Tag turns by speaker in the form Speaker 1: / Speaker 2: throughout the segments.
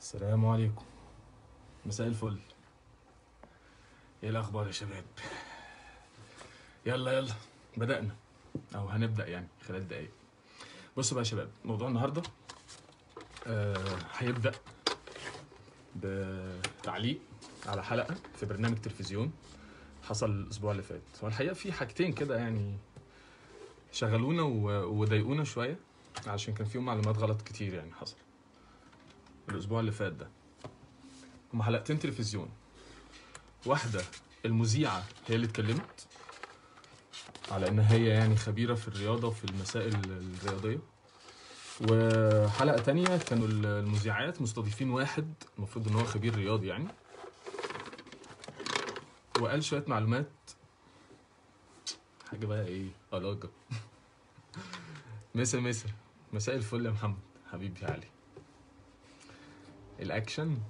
Speaker 1: السلام عليكم مساء الفل ايه الاخبار يا شباب يلا يلا بدأنا او هنبدأ يعني خلال دقايق بصوا بقى يا شباب موضوع النهارده آه هيبدأ بتعليق على حلقة في برنامج تلفزيون حصل الاسبوع اللي فات هو الحقيقة في حاجتين كده يعني شغلونا و- وضايقونا شوية عشان كان فيهم معلومات غلط كتير يعني حصل الاسبوع اللي فات ده هما حلقتين تلفزيون واحدة المذيعة هي اللي اتكلمت على ان هي يعني خبيرة في الرياضة وفي المسائل الرياضية وحلقة تانية كانوا المذيعات مستضيفين واحد المفروض ان هو خبير رياضي يعني وقال شوية معلومات حاجة بقى ايه علاقة مسا مسا مساء الفل يا محمد حبيبي يا علي الاكشن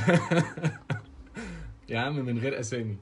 Speaker 1: يا عم من غير اسامي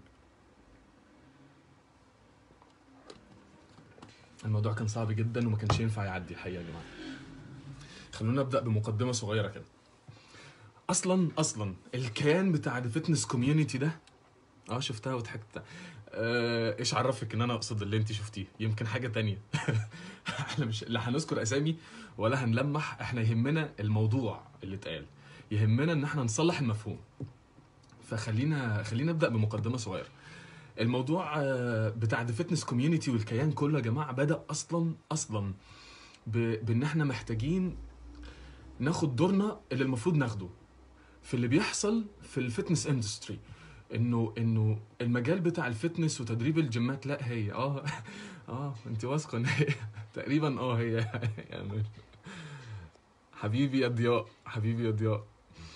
Speaker 1: الموضوع كان صعب جدا وما كانش ينفع يعدي الحقيقه يا جماعه خلونا نبدا بمقدمه صغيره كده اصلا اصلا الكيان بتاع الفتنس كوميونتي ده اه شفتها وضحكت آه، ايش عرفك ان انا اقصد اللي انت شفتيه يمكن حاجه تانية احنا مش لا هنذكر اسامي ولا هنلمح احنا يهمنا الموضوع اللي اتقال يهمنا ان احنا نصلح المفهوم فخلينا خلينا نبدا بمقدمه صغيره الموضوع آه، بتاع ذا فتنس كوميونتي والكيان كله يا جماعه بدا اصلا اصلا ب... بان احنا محتاجين ناخد دورنا اللي المفروض ناخده في اللي بيحصل في الفتنس اندستري انه انه المجال بتاع الفتنس وتدريب الجيمات لا هي اه اه انت واثقه ان هي تقريبا اه هي يعني حبيبي يا ضياء حبيبي يا ضياء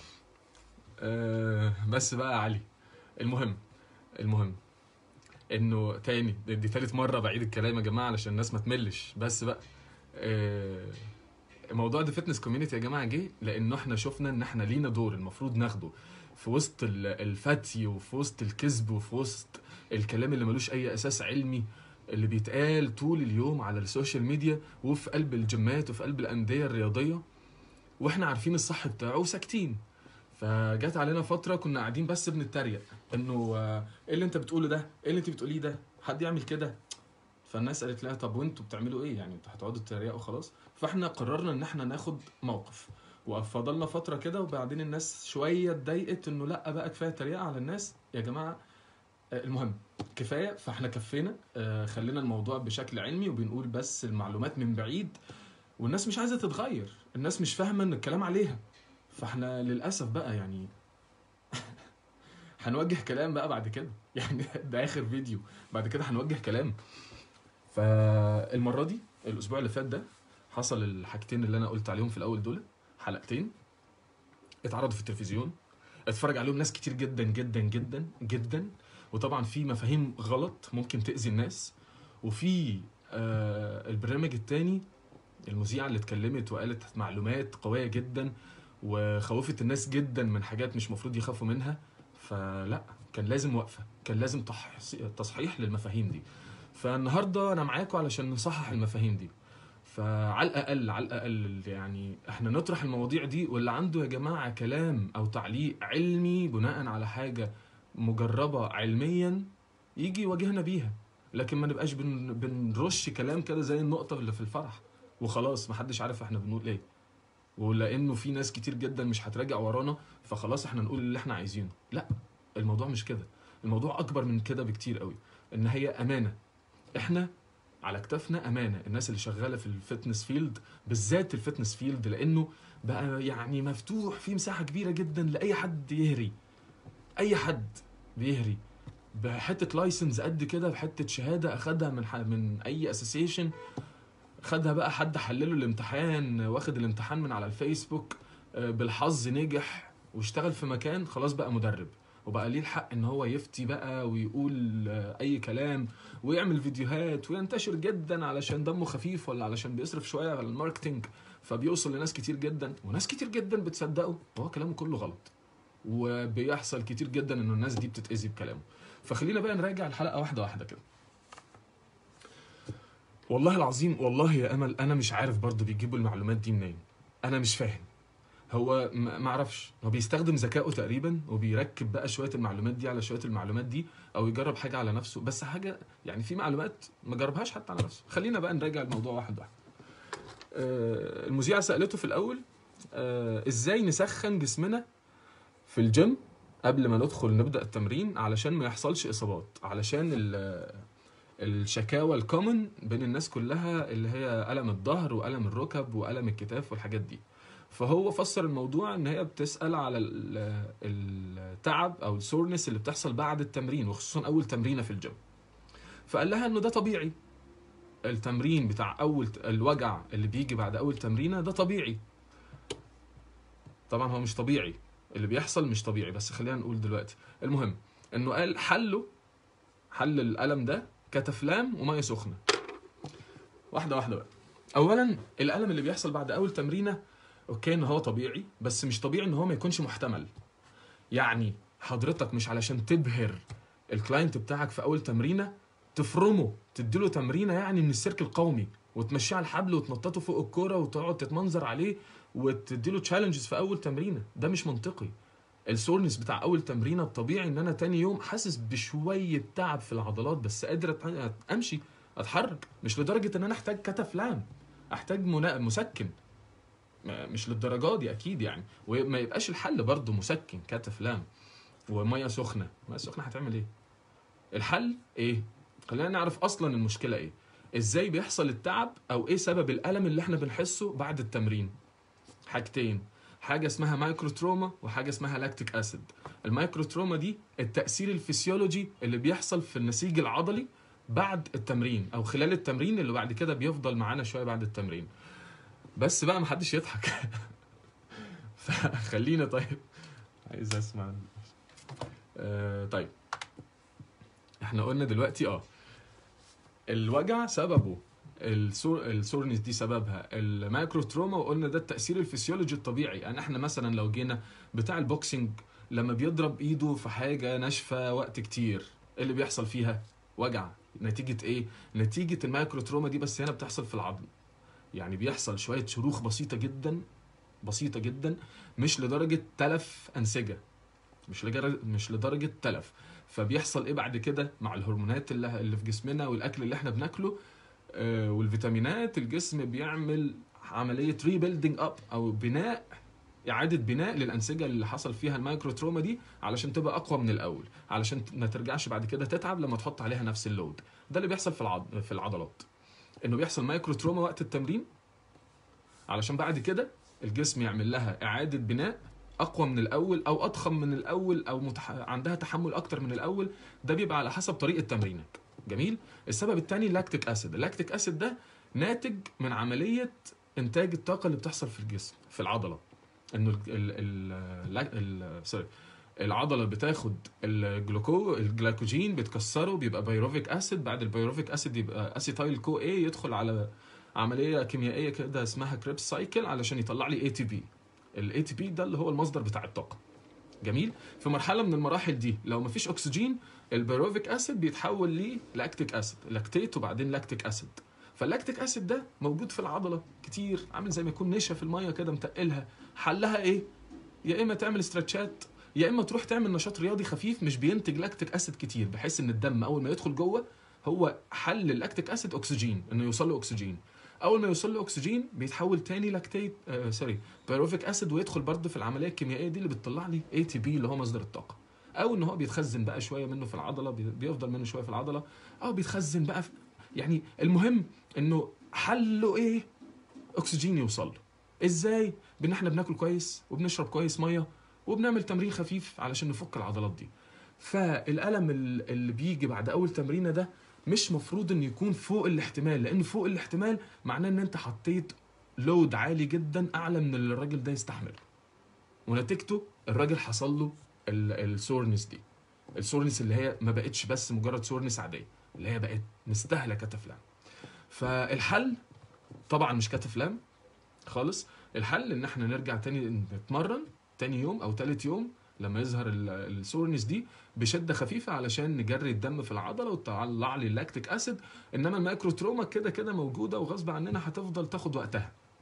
Speaker 1: آه بس بقى يا علي المهم المهم انه تاني دي, دي تالت مره بعيد الكلام يا جماعه علشان الناس ما تملش بس بقى آه موضوع ده فتنس كوميونتي يا جماعه جه لانه احنا شفنا ان احنا لينا دور المفروض ناخده في وسط ال- الفتي وفي وسط الكذب وفي وسط الكلام اللي ملوش اي اساس علمي اللي بيتقال طول اليوم على السوشيال ميديا وفي قلب الجيمات وفي قلب الانديه الرياضيه واحنا عارفين الصح بتاعه وساكتين فجت علينا فتره كنا قاعدين بس بنتريق انه آه، ايه اللي انت بتقوله ده ايه اللي انت بتقوليه ده حد يعمل كده فالناس قالت لها طب وانتوا بتعملوا ايه يعني انتوا هتقعدوا تتريقوا خلاص فاحنا قررنا ان احنا ناخد موقف وفضلنا فتره كده وبعدين الناس شويه اتضايقت انه لا بقى كفايه تريقه على الناس يا جماعه آه، المهم كفايه فاحنا كفينا آه، خلينا الموضوع بشكل علمي وبنقول بس المعلومات من بعيد والناس مش عايزه تتغير الناس مش فاهمه ان الكلام عليها فاحنا للاسف بقى يعني هنوجه كلام بقى بعد كده يعني ده اخر فيديو بعد كده هنوجه كلام فالمره دي الاسبوع اللي فات ده حصل الحاجتين اللي انا قلت عليهم في الاول دول حلقتين اتعرضوا في التلفزيون اتفرج عليهم ناس كتير جدا جدا جدا جدا وطبعا في مفاهيم غلط ممكن تأذي الناس وفي آه البرنامج التاني المذيعة اللي اتكلمت وقالت معلومات قوية جدا وخوفت الناس جدا من حاجات مش مفروض يخافوا منها فلا كان لازم وقفة كان لازم تحص- تصحيح للمفاهيم دي فالنهارده انا معاكم علشان نصحح المفاهيم دي فعلى الاقل على الاقل يعني احنا نطرح المواضيع دي واللي عنده يا جماعه كلام او تعليق علمي بناء على حاجه مجربه علميا يجي يواجهنا بيها لكن ما نبقاش بن بنرش كلام كده زي النقطه اللي في الفرح وخلاص محدش عارف احنا بنقول ايه ولانه في ناس كتير جدا مش هتراجع ورانا فخلاص احنا نقول اللي احنا عايزينه لا الموضوع مش كده الموضوع اكبر من كده بكتير قوي ان هي امانه احنا على كتافنا امانه الناس اللي شغاله في الفتنس فيلد بالذات الفتنس فيلد لانه بقى يعني مفتوح فيه مساحه كبيره جدا لاي حد يهري اي حد بيهري بحته لايسنس قد كده بحته شهاده اخدها من ح... من اي اسوسيشن خدها بقى حد حلله الامتحان واخد الامتحان من على الفيسبوك آه، بالحظ نجح واشتغل في مكان خلاص بقى مدرب وبقى ليه الحق ان هو يفتي بقى ويقول آه، اي كلام ويعمل فيديوهات وينتشر جدا علشان دمه خفيف ولا علشان بيصرف شويه على الماركتينج فبيوصل لناس كتير جدا وناس كتير جدا بتصدقه وهو كلامه كله غلط وبيحصل كتير جدا ان الناس دي بتتاذي بكلامه فخلينا بقى نراجع الحلقه واحده واحده كده والله العظيم والله يا امل انا مش عارف برضو بيجيبوا المعلومات دي منين انا مش فاهم هو ما ما اعرفش هو بيستخدم ذكائه تقريبا وبيركب بقى شويه المعلومات دي على شويه المعلومات دي او يجرب حاجه على نفسه بس حاجه يعني في معلومات ما جربهاش حتى على نفسه خلينا بقى نراجع الموضوع واحد واحد آه، المذيعه سالته في الاول آه، ازاي نسخن جسمنا في الجيم قبل ما ندخل نبدا التمرين علشان ما يحصلش اصابات علشان ال- الشكاوى الكومن بين الناس كلها اللي هي الم الظهر والم الركب والم الكتاف والحاجات دي فهو فسر الموضوع ان هي بتسال على ال- التعب او السورنس اللي بتحصل بعد التمرين وخصوصا اول تمرينه في الجيم فقال لها انه ده طبيعي التمرين بتاع اول الوجع اللي بيجي بعد اول تمرينه ده طبيعي طبعا هو مش طبيعي اللي بيحصل مش طبيعي بس خلينا نقول دلوقتي المهم انه قال حله حل الالم ده كتفلام وميه سخنه واحده واحده بقى اولا الالم اللي بيحصل بعد اول تمرينه اوكي ان هو طبيعي بس مش طبيعي ان هو ما يكونش محتمل يعني حضرتك مش علشان تبهر الكلاينت بتاعك في اول تمرينه تفرمه تديله تمرينه يعني من السيرك القومي وتمشيه على الحبل وتنططه فوق الكوره وتقعد تتمنظر عليه وتديله تشالنجز في اول تمرينه ده مش منطقي السورنس بتاع اول تمرينه الطبيعي ان انا تاني يوم حاسس بشويه تعب في العضلات بس قادر أت- امشي اتحرك مش لدرجه ان انا احتاج كتفلام احتاج منا- مسكن ما- مش للدرجات دي اكيد يعني وما يبقاش الحل برضه مسكن كتفلام وميه سخنه ميه سخنه هتعمل ايه الحل ايه خلينا نعرف اصلا المشكله ايه ازاي بيحصل التعب او ايه سبب الالم اللي احنا بنحسه بعد التمرين حاجتين حاجه اسمها مايكرو تروما وحاجه اسمها لاكتيك اسيد المايكرو تروما دي التاثير الفسيولوجي اللي بيحصل في النسيج العضلي بعد التمرين او خلال التمرين اللي بعد كده بيفضل معانا شويه بعد التمرين بس بقى محدش يضحك فخلينا طيب عايز اسمع آه طيب احنا قلنا دلوقتي اه الوجع سببه السور السورنس دي سببها المايكرو تروما وقلنا ده التاثير الفسيولوجي الطبيعي يعني احنا مثلا لو جينا بتاع البوكسنج لما بيضرب ايده في حاجه ناشفه وقت كتير ايه اللي بيحصل فيها وجع نتيجه ايه نتيجه المايكرو تروما دي بس هنا بتحصل في العظم يعني بيحصل شويه شروخ بسيطه جدا بسيطه جدا مش لدرجه تلف انسجه مش لدرجه مش لدرجه تلف فبيحصل ايه بعد كده مع الهرمونات اللي, اللي في جسمنا والاكل اللي احنا بناكله آه، والفيتامينات الجسم بيعمل عمليه ريبيلدينج اب او بناء اعاده بناء للانسجه اللي حصل فيها المايكرو تروما دي علشان تبقى اقوى من الاول علشان ت- ما ترجعش بعد كده تتعب لما تحط عليها نفس اللود ده اللي بيحصل في العض... في العضلات انه بيحصل مايكرو تروما وقت التمرين علشان بعد كده الجسم يعمل لها اعاده بناء اقوى من الاول او اضخم من الاول او متح... عندها تحمل اكتر من الاول ده بيبقى على حسب طريقه تمرينك جميل السبب الثاني لاكتيك اسيد اللاكتيك اسيد ده ناتج من عمليه انتاج الطاقه اللي بتحصل في الجسم في العضله انه ال ال ال ال سوري العضله بتاخد الجلوكو الجلايكوجين بتكسره بيبقى بايروفيك اسيد بعد البايروفيك اسيد يبقى اسيتايل كو اي يدخل على عمليه كيميائيه كده اسمها كريبس سايكل علشان يطلع لي اي تي بي الاي تي بي ده اللي هو المصدر بتاع الطاقه جميل في مرحله من المراحل دي لو مفيش اكسجين البيروفيك اسيد بيتحول للاكتيك اسيد لاكتيت وبعدين لاكتيك اسيد فاللاكتيك اسيد ده موجود في العضله كتير عامل زي ما يكون نشا في الميه كده متقلها حلها ايه يا اما تعمل استرتشات يا اما تروح تعمل نشاط رياضي خفيف مش بينتج لاكتيك اسيد كتير بحيث ان الدم اول ما يدخل جوه هو حل اللاكتيك اسيد اكسجين انه يوصل له اكسجين اول ما يوصل له اكسجين بيتحول تاني لاكتيت آه سوري بيروفيك اسيد ويدخل برضه في العمليه الكيميائيه دي اللي بتطلع لي اي تي بي اللي هو مصدر الطاقه او ان هو بيتخزن بقى شويه منه في العضله بي- بيفضل منه شويه في العضله او بيتخزن بقى في يعني المهم انه حله ايه اكسجين يوصل له ازاي بان احنا بناكل كويس وبنشرب كويس ميه وبنعمل تمرين خفيف علشان نفك العضلات دي فالالم ال- اللي بيجي بعد اول تمرينه ده مش مفروض انه يكون فوق الاحتمال لان فوق الاحتمال معناه ان انت حطيت لود عالي جدا اعلى من اللي الراجل ده يستحمله ونتيجته الراجل حصل له ال- السورنس دي السورنس اللي هي ما بقتش بس مجرد سورنس عاديه اللي هي بقت مستاهله كتفلام فالحل طبعا مش كتفلام خالص الحل ان احنا نرجع تاني نتمرن تاني يوم او تالت يوم لما يظهر ال- السورنس دي بشده خفيفه علشان نجري الدم في العضله وتطلع لي اللاكتيك اسيد انما المايكرو تروما كده كده موجوده وغصب عننا هتفضل تاخد وقتها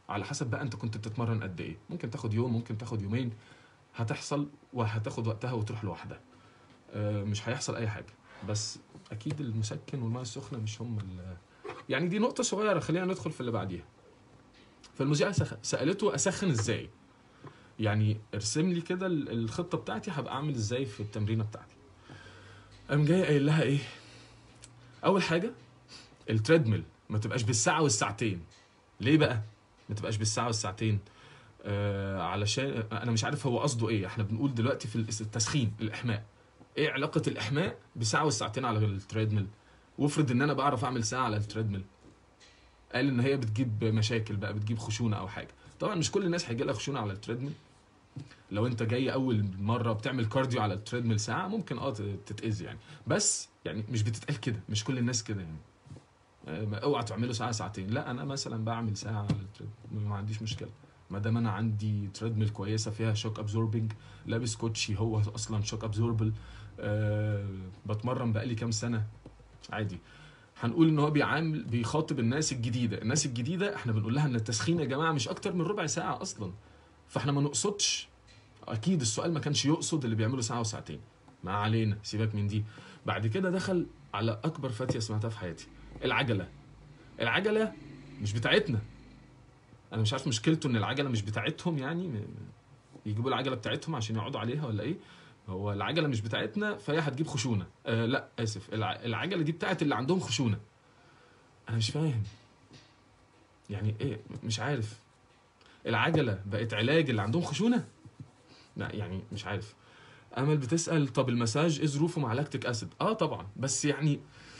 Speaker 1: على حسب بقى انت كنت بتتمرن قد ايه ممكن تاخد يوم ممكن تاخد يومين هتحصل وهتاخد وقتها وتروح لوحدها آه، مش هيحصل اي حاجه بس اكيد المسكن والميه السخنه مش هم ال- يعني دي نقطه صغيره خلينا ندخل في اللي بعديها فالمذيعه سخ- سالته اسخن ازاي يعني ارسم لي كده ال- الخطه بتاعتي هبقى اعمل ازاي في التمرينه بتاعتي قام جاي قايل لها ايه اول حاجه التريدميل ما تبقاش بالساعه والساعتين ليه بقى ما تبقاش بالساعه والساعتين آه علشان انا مش عارف هو قصده ايه احنا بنقول دلوقتي في التسخين الاحماء ايه علاقه الاحماء بساعه والساعتين على التريدميل وافرض ان انا بعرف اعمل ساعه على التريدميل قال ان هي بتجيب مشاكل بقى بتجيب خشونه او حاجه طبعا مش كل الناس هيجي لها خشونه على التريدميل لو انت جاي اول مره بتعمل كارديو على التريدميل ساعه ممكن اه تتاذي يعني بس يعني مش بتتقال كده مش كل الناس كده يعني آه، اوعى تعملوا ساعه ساعتين لا انا مثلا بعمل ساعه على التريدميل ما عنديش مشكله ما دام انا عندي تريدميل كويسه فيها شوك ابزوربنج لابس كوتشي هو اصلا شوك ابزوربل أه بتمرن بقالي كام سنه عادي هنقول ان هو بيعامل بيخاطب الناس الجديده الناس الجديده احنا بنقول لها ان التسخين يا جماعه مش اكتر من ربع ساعه اصلا فاحنا ما نقصدش اكيد السؤال ما كانش يقصد اللي بيعملوا ساعه وساعتين ما علينا سيبك من دي بعد كده دخل على اكبر فتيه سمعتها في حياتي العجله العجله مش بتاعتنا انا مش عارف مشكلته ان العجله مش بتاعتهم يعني م- م- يجيبوا العجله بتاعتهم عشان يقعدوا عليها ولا ايه هو العجله مش بتاعتنا فهي هتجيب خشونه آه لا اسف الع... العجله دي بتاعت اللي عندهم خشونه انا مش فاهم يعني ايه مش عارف العجله بقت علاج اللي عندهم خشونه لا يعني مش عارف امل بتسال طب المساج ايه ظروفه مع لاكتيك اسيد اه طبعا بس يعني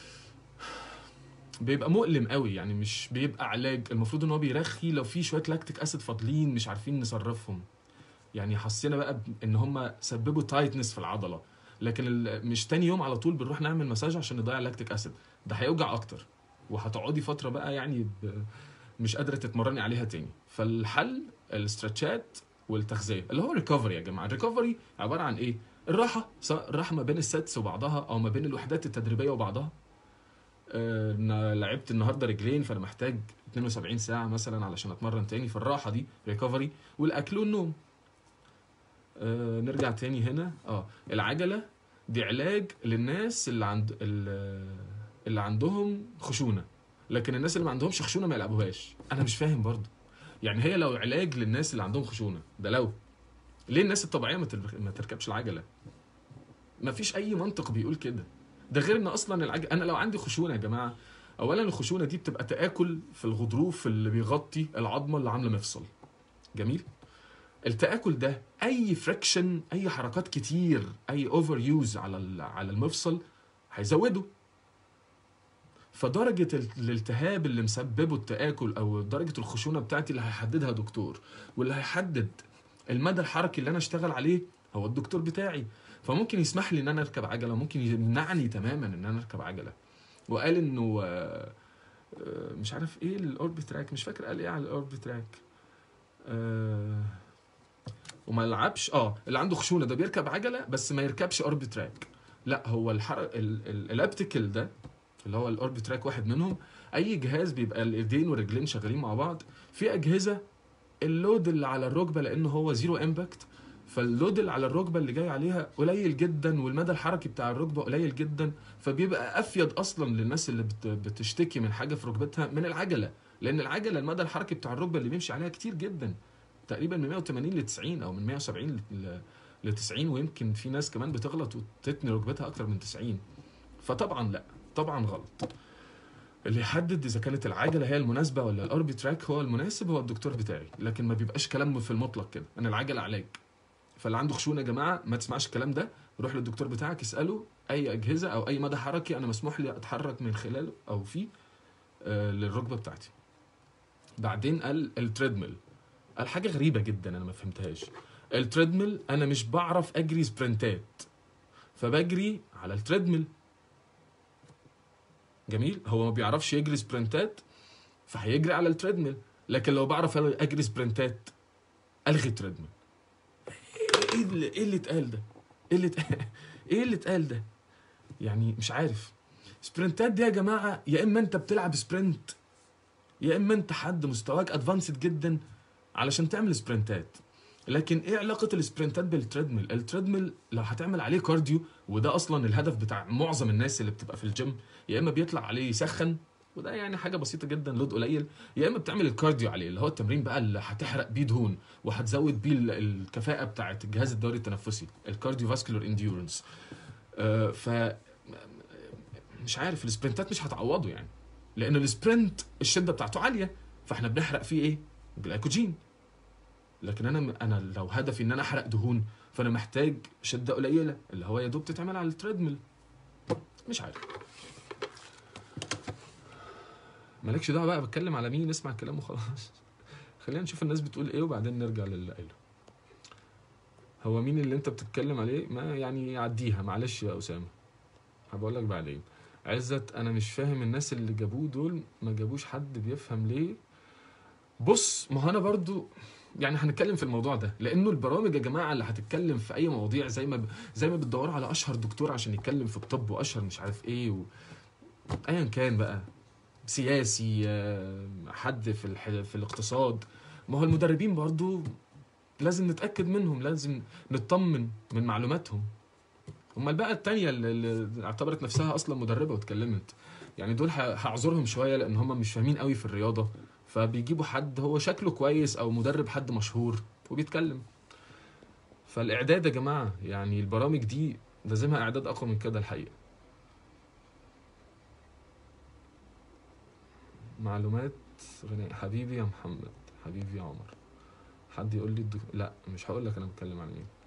Speaker 1: بيبقى مؤلم قوي يعني مش بيبقى علاج المفروض ان هو بيرخي لو في شويه لاكتيك اسيد فاضلين مش عارفين نصرفهم يعني حسينا بقى ب- ان هم سببوا تايتنس في العضله لكن ال- مش تاني يوم على طول بنروح نعمل مساج عشان نضيع لاكتيك اسيد ده هيوجع اكتر وهتقعدي فتره بقى يعني ب... مش قادره تتمرني عليها تاني فالحل الاسترتشات والتغذيه اللي هو ريكفري يا جماعه الريكفري عباره عن ايه الراحه سواء الراحه ما بين السيتس وبعضها او ما بين الوحدات التدريبيه وبعضها آه، انا لعبت النهارده رجلين فانا محتاج 72 ساعه مثلا علشان اتمرن تاني فالراحه دي ريكفري والاكل والنوم آه نرجع تاني هنا اه العجله دي علاج للناس اللي عند ال- اللي عندهم خشونه لكن الناس اللي ما عندهمش خشونه ما يلعبوهاش انا مش فاهم برضه يعني هي لو علاج للناس اللي عندهم خشونه ده لو ليه الناس الطبيعيه ما ترك- ما تركبش العجله ما فيش اي منطق بيقول كده ده غير ان اصلا العجله انا لو عندي خشونه يا جماعه اولا الخشونه دي بتبقى تاكل في الغضروف اللي بيغطي العظمه اللي عامله مفصل جميل التاكل ده اي فريكشن اي حركات كتير اي اوفر يوز على ال- على المفصل هيزوده فدرجة ال- الالتهاب اللي مسببه التآكل أو درجة الخشونة بتاعتي اللي هيحددها دكتور واللي هيحدد المدى الحركي اللي أنا أشتغل عليه هو الدكتور بتاعي فممكن يسمح لي إن أنا أركب عجلة ممكن يمنعني تماما إن أنا أركب عجلة وقال إنه آه، آه، مش عارف إيه الأورب تراك مش فاكر قال إيه على الأورب تراك آه، وما يلعبش اه اللي عنده خشونه ده بيركب عجله بس ما يركبش اورب تراك لا هو الحرق الابتيكل ده اللي هو الاورب تراك واحد منهم اي جهاز بيبقى الايدين والرجلين شغالين مع بعض في اجهزه اللود اللي على الركبه لانه هو زيرو امباكت فاللود اللي على الركبه اللي جاي عليها قليل جدا والمدى الحركي بتاع الركبه قليل جدا فبيبقى افيد اصلا للناس اللي بت- بتشتكي من حاجه في ركبتها من العجله لان العجله المدى الحركي بتاع الركبه اللي بيمشي عليها كتير جدا تقريبا من 180 ل 90 او من 170 ل- ل 90 ويمكن في ناس كمان بتغلط وتتني ركبتها اكتر من 90 فطبعا لا طبعا غلط اللي يحدد اذا كانت العجله هي المناسبه ولا الاربي تراك هو المناسب هو الدكتور بتاعي لكن ما بيبقاش كلام في المطلق كده انا العجله علاج فاللي عنده خشونه يا جماعه ما تسمعش الكلام ده روح للدكتور بتاعك اساله اي اجهزه او اي مدى حركي انا مسموح لي اتحرك من خلاله او فيه آه للركبه بتاعتي بعدين قال التريدميل قال حاجه غريبه جدا انا ما فهمتهاش التريدميل انا مش بعرف اجري سبرنتات فبجري على التريدميل جميل هو ما بيعرفش يجري سبرنتات فهيجري على التريدميل لكن لو بعرف اجري سبرنتات الغي تريدميل ايه اللي ايه اللي اتقال ده ايه اللي اتقال ايه اللي اتقال ده يعني مش عارف سبرنتات دي يا جماعه يا اما انت بتلعب سبرنت يا اما انت حد مستواك ادفانسد جدا علشان تعمل سبرنتات لكن ايه علاقه السبرنتات بالتريدميل التريدميل لو هتعمل عليه كارديو وده اصلا الهدف بتاع معظم الناس اللي بتبقى في الجيم يا اما بيطلع عليه يسخن وده يعني حاجه بسيطه جدا لود قليل يا اما بتعمل الكارديو عليه اللي هو التمرين بقى اللي هتحرق بيه دهون وهتزود بيه ال- الكفاءه بتاعه الجهاز الدوري التنفسي الكارديو فاسكولار انديورنس ف مش عارف السبرنتات مش هتعوضه يعني لان السبرنت الشده بتاعته عاليه فاحنا بنحرق فيه ايه جلايكوجين لكن انا انا لو هدفي ان انا احرق دهون فانا محتاج شده قليله اللي هو يا دوب تتعمل على التريدميل مش عارف مالكش دعوه بقى بتكلم على مين اسمع الكلام وخلاص خلينا نشوف الناس بتقول ايه وبعدين نرجع للي قايله هو مين اللي انت بتتكلم عليه ما يعني عديها معلش يا اسامه هبقول لك بعدين عزت انا مش فاهم الناس اللي جابوه دول ما جابوش حد بيفهم ليه بص ما هو انا برضو يعني هنتكلم في الموضوع ده لانه البرامج يا جماعه اللي هتتكلم في اي مواضيع زي ما ب... زي ما بتدوروا على اشهر دكتور عشان يتكلم في الطب واشهر مش عارف ايه و... ايا كان بقى سياسي آه، حد في الح... في الاقتصاد ما هو المدربين برضو لازم نتاكد منهم لازم نطمن من معلوماتهم امال بقى التانية اللي- اللي اعتبرت نفسها اصلا مدربه واتكلمت يعني دول ه- هعذرهم شويه لان هم مش فاهمين قوي في الرياضه فبيجيبوا حد هو شكله كويس او مدرب حد مشهور وبيتكلم فالاعداد يا جماعه يعني البرامج دي لازمها اعداد اقوى من كده الحقيقه معلومات غنية حبيبي يا محمد حبيبي يا عمر حد يقول لي الدك... لا مش هقول لك انا بتكلم عن مين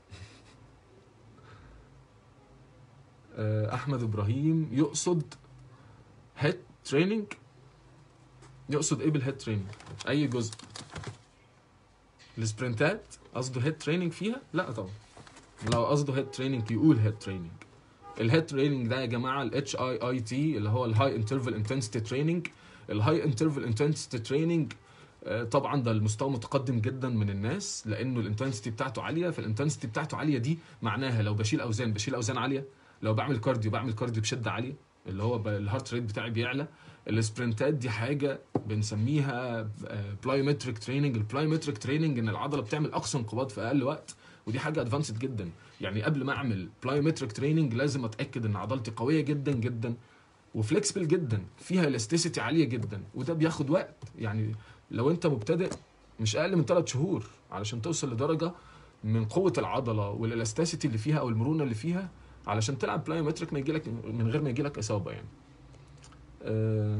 Speaker 1: آه، احمد ابراهيم يقصد هيد تريننج يقصد ايه بالهيد تريننج اي جزء السبرنتات قصده هيد تريننج فيها لا طبعا لو قصده هيد تريننج يقول هيد تريننج الهيد تريننج ده يا جماعه الاتش اي اي تي اللي هو الهاي انترفال انتنسيتي تريننج الهاي انترفال انتنسيتي تريننج طبعا ده المستوى متقدم جدا من الناس لانه الانتنسيتي بتاعته عاليه فالانتنسيتي بتاعته عاليه دي معناها لو بشيل اوزان بشيل اوزان عاليه لو بعمل كارديو بعمل كارديو بشده عاليه اللي هو ب- الهارت ريت بتاعي بيعلى السبرنتات دي حاجه بنسميها بلايومتريك تريننج البلايومتريك تريننج ان العضله بتعمل اقصى انقباض في اقل وقت ودي حاجه ادفانسد جدا يعني قبل ما اعمل بلايومتريك تريننج لازم اتاكد ان عضلتي قويه جدا جدا وفليكسبل جدا فيها الاستيسيتي عاليه جدا وده بياخد وقت يعني لو انت مبتدئ مش اقل من 3 شهور علشان توصل لدرجه من قوه العضله والالاستيسيتي اللي فيها او المرونه اللي فيها علشان تلعب بلايومتريك ما يجيلك من غير ما يجيلك اصابه يعني آه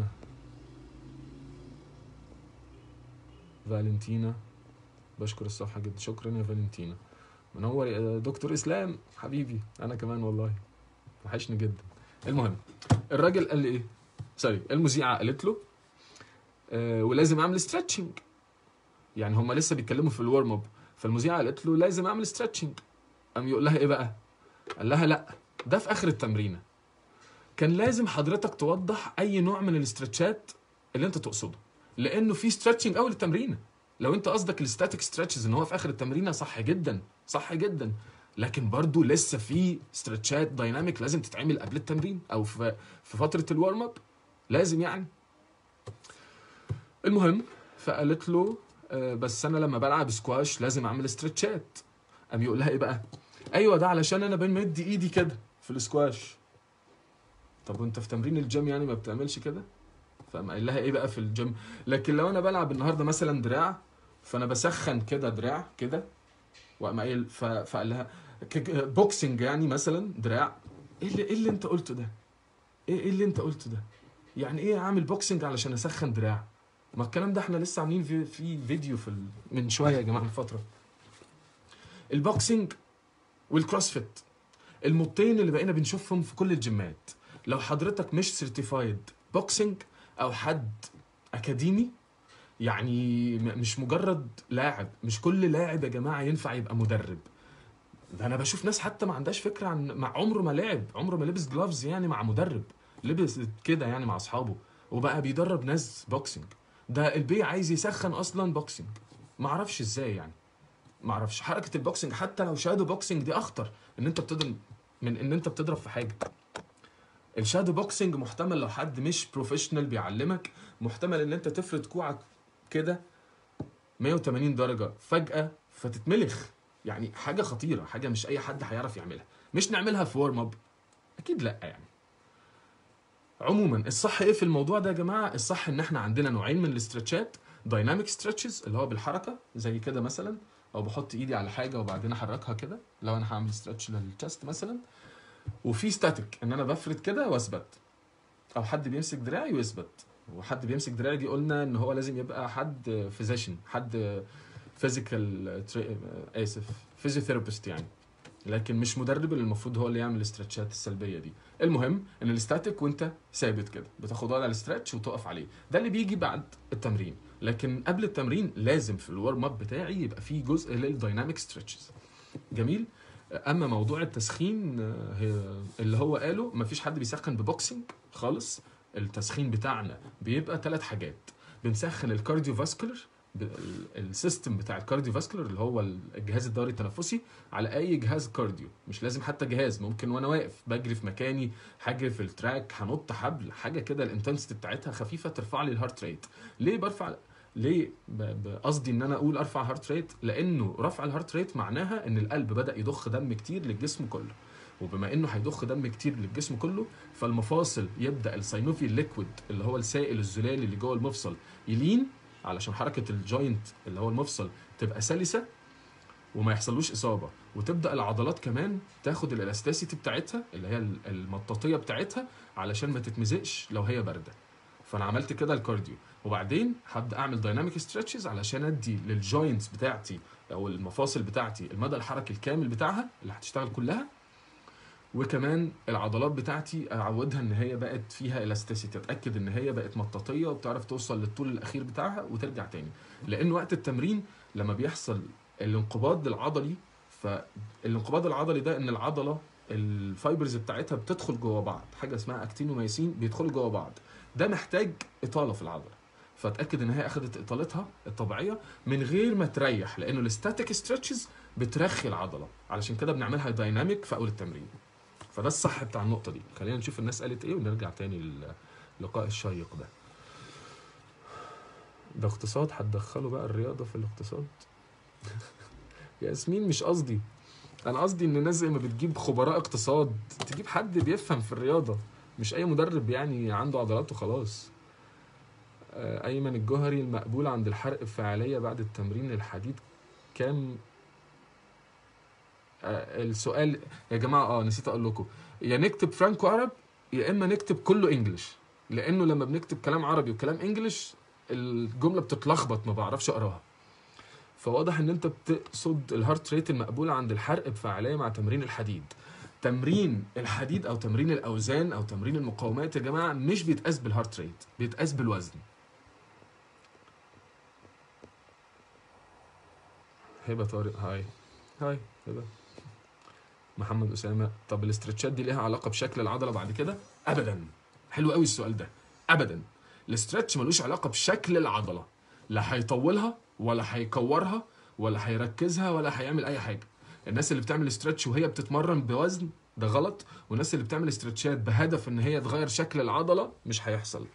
Speaker 1: فالنتينا بشكر الصفحه جدا شكرا يا فالنتينا منور يا دكتور اسلام حبيبي انا كمان والله وحشني جدا المهم الراجل قال لي ايه سوري المذيعه قالت له آه ولازم اعمل ستريتشنج يعني هم لسه بيتكلموا في الورم اب فالمذيعه قالت له لازم اعمل ستريتشنج قام يقول لها ايه بقى قال لها لا ده في اخر التمرينه كان لازم حضرتك توضح اي نوع من الاسترتشات اللي انت تقصده لانه في ستريتشنج اول التمرينه لو انت قصدك الستاتيك ستريتشز ان هو في اخر التمرينه صح جدا صح جدا لكن برضو لسه في ستريتشات دايناميك لازم تتعمل قبل التمرين او في في فتره الورم اب لازم يعني المهم فقالت له آه، بس انا لما بلعب سكواش لازم اعمل ستريتشات قام يقول لها ايه بقى ايوه ده علشان انا بمد ايدي كده في السكواش طب وانت في تمرين الجيم يعني ما بتعملش كده فقام قايل لها ايه بقى في الجيم لكن لو انا بلعب النهارده مثلا دراع فانا بسخن كده دراع كده وقام قايل ف- فقال لها ك- بوكسنج يعني مثلا دراع ايه اللي ايه اللي انت قلته ده ايه ايه اللي انت قلته ده يعني ايه اعمل بوكسنج علشان اسخن دراع ما الكلام ده احنا لسه عاملين في في فيديو في ال... من شويه يا جماعه من فتره البوكسنج والكروسفيت المبطين اللي بقينا بنشوفهم في كل الجيمات لو حضرتك مش سيرتيفايد بوكسنج او حد اكاديمي يعني م- مش مجرد لاعب مش كل لاعب يا جماعه ينفع يبقى مدرب ده انا بشوف ناس حتى ما عندهاش فكره عن مع عمره ما لعب عمره ما لبس جلافز يعني مع مدرب لبس كده يعني مع اصحابه وبقى بيدرب ناس بوكسنج ده البي عايز يسخن اصلا بوكسنج ما اعرفش ازاي يعني ما اعرفش حركه البوكسنج حتى لو شادو بوكسنج دي اخطر ان انت بتضرب من ان انت بتضرب في حاجه الشادو بوكسنج محتمل لو حد مش بروفيشنال بيعلمك محتمل ان انت تفرد كوعك كده 180 درجه فجاه فتتملخ يعني حاجه خطيره حاجه مش اي حد هيعرف يعملها مش نعملها في وارم اب اكيد لا يعني عموما الصح ايه في الموضوع ده يا جماعه الصح ان احنا عندنا نوعين من الاسترتشات دايناميك ستريتشز اللي هو بالحركه زي كده مثلا او بحط ايدي على حاجه وبعدين احركها كده لو انا هعمل ستريتش للتشست مثلا وفي ستاتيك ان انا بفرد كده واثبت او حد بيمسك دراعي ويثبت وحد بيمسك دراعي دي قلنا ان هو لازم يبقى حد فيزيشن حد فيزيكال اسف فيزيوثيرابيست يعني لكن مش مدرب اللي المفروض هو اللي يعمل الاسترتشات السلبيه دي المهم ان الاستاتيك وانت ثابت كده بتاخد وضع الاسترتش وتقف عليه ده اللي بيجي بعد التمرين لكن قبل التمرين لازم في الورم اب بتاعي يبقى فيه جزء للدايناميك ستريتشز جميل اما موضوع التسخين آه، هي- اللي هو قاله مفيش حد بيسخن ببوكسنج خالص التسخين بتاعنا بيبقى ثلاث حاجات بنسخن الكارديو فاسكولار السيستم بتاع الكارديو فاسكولار اللي هو الجهاز الدوري التنفسي على اي جهاز كارديو مش لازم حتى جهاز ممكن وانا واقف بجري في مكاني هجري في التراك هنط حبل حاجه كده الانتنسيتي بتاعتها خفيفه ترفع لي الهارت ريت ليه برفع ليه ب- ب- قصدي ان انا اقول ارفع هارت ريت لانه رفع الهارت ريت معناها ان القلب بدا يضخ دم كتير للجسم كله وبما انه هيضخ دم كتير للجسم كله فالمفاصل يبدا الساينوفي الليكويد اللي هو السائل الزلالي اللي جوه المفصل يلين علشان حركه الجوينت اللي هو المفصل تبقى سلسه وما يحصلوش اصابه وتبدا العضلات كمان تاخد الالاستاسيتي بتاعتها اللي هي المطاطيه بتاعتها علشان ما تتمزقش لو هي بارده فانا عملت كده الكارديو وبعدين هبدا اعمل دايناميك ستريتشز علشان ادي للجوينتس بتاعتي او المفاصل بتاعتي المدى الحركي الكامل بتاعها اللي هتشتغل كلها وكمان العضلات بتاعتي اعودها ان هي بقت فيها الاستيسيتي اتاكد ان هي بقت مطاطيه وبتعرف توصل للطول الاخير بتاعها وترجع تاني لان وقت التمرين لما بيحصل الانقباض العضلي فالانقباض العضلي ده ان العضله الفايبرز بتاعتها بتدخل جوه بعض حاجه اسمها اكتين وميسين بيدخلوا جوه بعض ده محتاج اطاله في العضله فاتاكد ان هي اخذت اطالتها الطبيعيه من غير ما تريح لانه الستاتيك ستريتشز بترخي العضله علشان كده بنعملها دايناميك في اول التمرين فده الصح بتاع النقطه دي خلينا نشوف الناس قالت ايه ونرجع تاني للقاء الشيق ده ده اقتصاد هتدخلوا بقى الرياضه في الاقتصاد ياسمين مش قصدي انا قصدي ان الناس زي ما بتجيب خبراء اقتصاد تجيب حد بيفهم في الرياضه مش اي مدرب يعني عنده عضلات وخلاص آه، ايمن الجوهري المقبول عند الحرق الفعاليه بعد التمرين الحديد كام آه، السؤال يا جماعه اه نسيت اقول لكم يا نكتب فرانكو عرب يا اما نكتب كله انجلش لانه لما بنكتب كلام عربي وكلام انجلش الجمله بتتلخبط ما بعرفش اقراها فواضح ان انت بتقصد الهارت ريت المقبول عند الحرق بفعاليه مع تمرين الحديد تمرين الحديد او تمرين الاوزان او تمرين المقاومات يا جماعه مش بيتقاس بالهارت ريت بيتقاس بالوزن هبه طارق هاي هاي هبه محمد اسامه طب الاسترتشات دي ليها علاقه بشكل العضله بعد كده ابدا حلو قوي السؤال ده ابدا الاسترتش ملوش علاقه بشكل العضله لا هيطولها ولا هيكورها ولا هيركزها ولا هيعمل اي حاجه الناس اللي بتعمل استرتش وهي بتتمرن بوزن ده غلط والناس اللي بتعمل استرتشات بهدف ان هي تغير شكل العضله مش هيحصل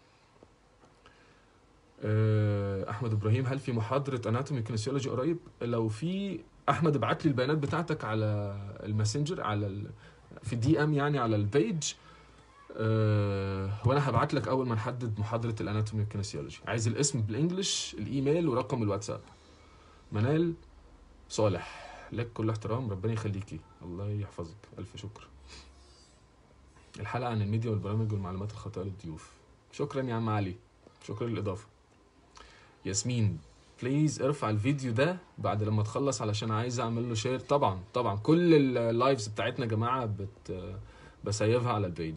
Speaker 1: آه، احمد ابراهيم هل في محاضره اناتومي كينيسيولوجي قريب لو في احمد ابعت لي البيانات بتاعتك على الماسنجر على ال... في الدي ام يعني على البيج أه وانا هبعت لك اول ما نحدد محاضره الاناتومي والكينيسيولوجي عايز الاسم بالانجلش الايميل ورقم الواتساب منال صالح لك كل احترام ربنا يخليكي الله يحفظك الف شكر الحلقه عن الميديا والبرامج والمعلومات الخاطئه للضيوف شكرا يا عم علي شكرا للاضافه ياسمين بليز ارفع الفيديو ده بعد لما تخلص علشان عايز اعمل له شير طبعا طبعا كل اللايفز بتاعتنا يا جماعه بت بسيفها على البيج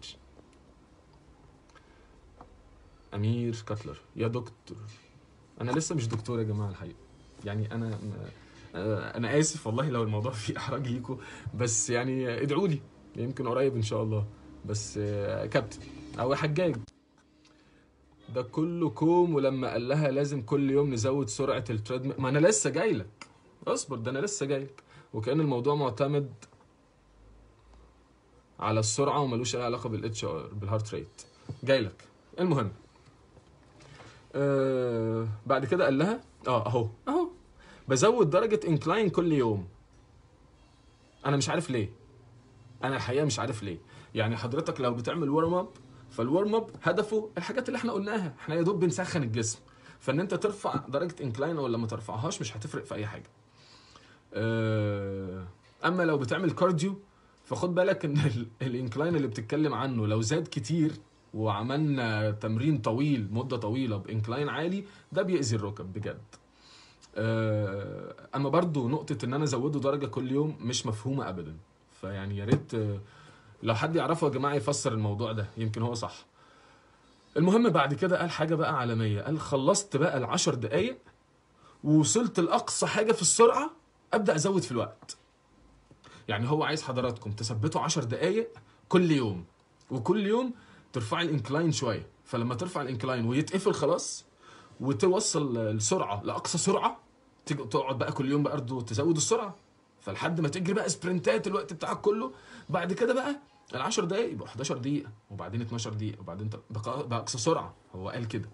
Speaker 1: امير كاتلر يا دكتور انا لسه مش دكتور يا جماعه الحقيقه يعني انا آه، انا اسف والله لو الموضوع فيه احراج ليكم بس يعني ادعوا لي يمكن قريب ان شاء الله بس آه، كابتن او حجاج ده كله كوم ولما قال لها لازم كل يوم نزود سرعه التريد ما انا لسه جاي لك اصبر ده انا لسه جاي لك وكان الموضوع معتمد على السرعه وملوش اي علاقه بالاتش ار بالهارت ريت جاي لك المهم آه بعد كده قال لها اه اهو اهو بزود درجه انكلاين كل يوم انا مش عارف ليه انا الحقيقه مش عارف ليه يعني حضرتك لو بتعمل ورم اب فالورم اب هدفه الحاجات اللي احنا قلناها احنا يا دوب بنسخن الجسم فان انت ترفع درجه انكلاين ولا ما ترفعهاش مش هتفرق في اي حاجه آه، اما لو بتعمل كارديو فخد بالك ان ال- الانكلاين اللي بتتكلم عنه لو زاد كتير وعملنا تمرين طويل مده طويله بانكلاين عالي ده بيأذي الركب بجد آه، اما برضو نقطه ان انا ازوده درجه كل يوم مش مفهومه ابدا فيعني يا ريت آه، لو حد يعرفه يا جماعه يفسر الموضوع ده يمكن هو صح المهم بعد كده قال حاجه بقى عالميه قال خلصت بقى العشر دقايق ووصلت لاقصى حاجه في السرعه ابدا ازود في الوقت يعني هو عايز حضراتكم تثبتوا 10 دقايق كل يوم وكل يوم ترفعي الانكلاين شويه فلما ترفع الانكلاين ويتقفل خلاص وتوصل السرعه لاقصى سرعه تيجي تقعد بقى كل يوم بقى برضه تزود السرعه فلحد ما تجري بقى سبرنتات الوقت بتاعك كله بعد كده بقى ال 10 دقايق يبقى 11 دقيقه وبعدين 12 دقيقه وبعدين ت- بقى- باقصى سرعه هو قال كده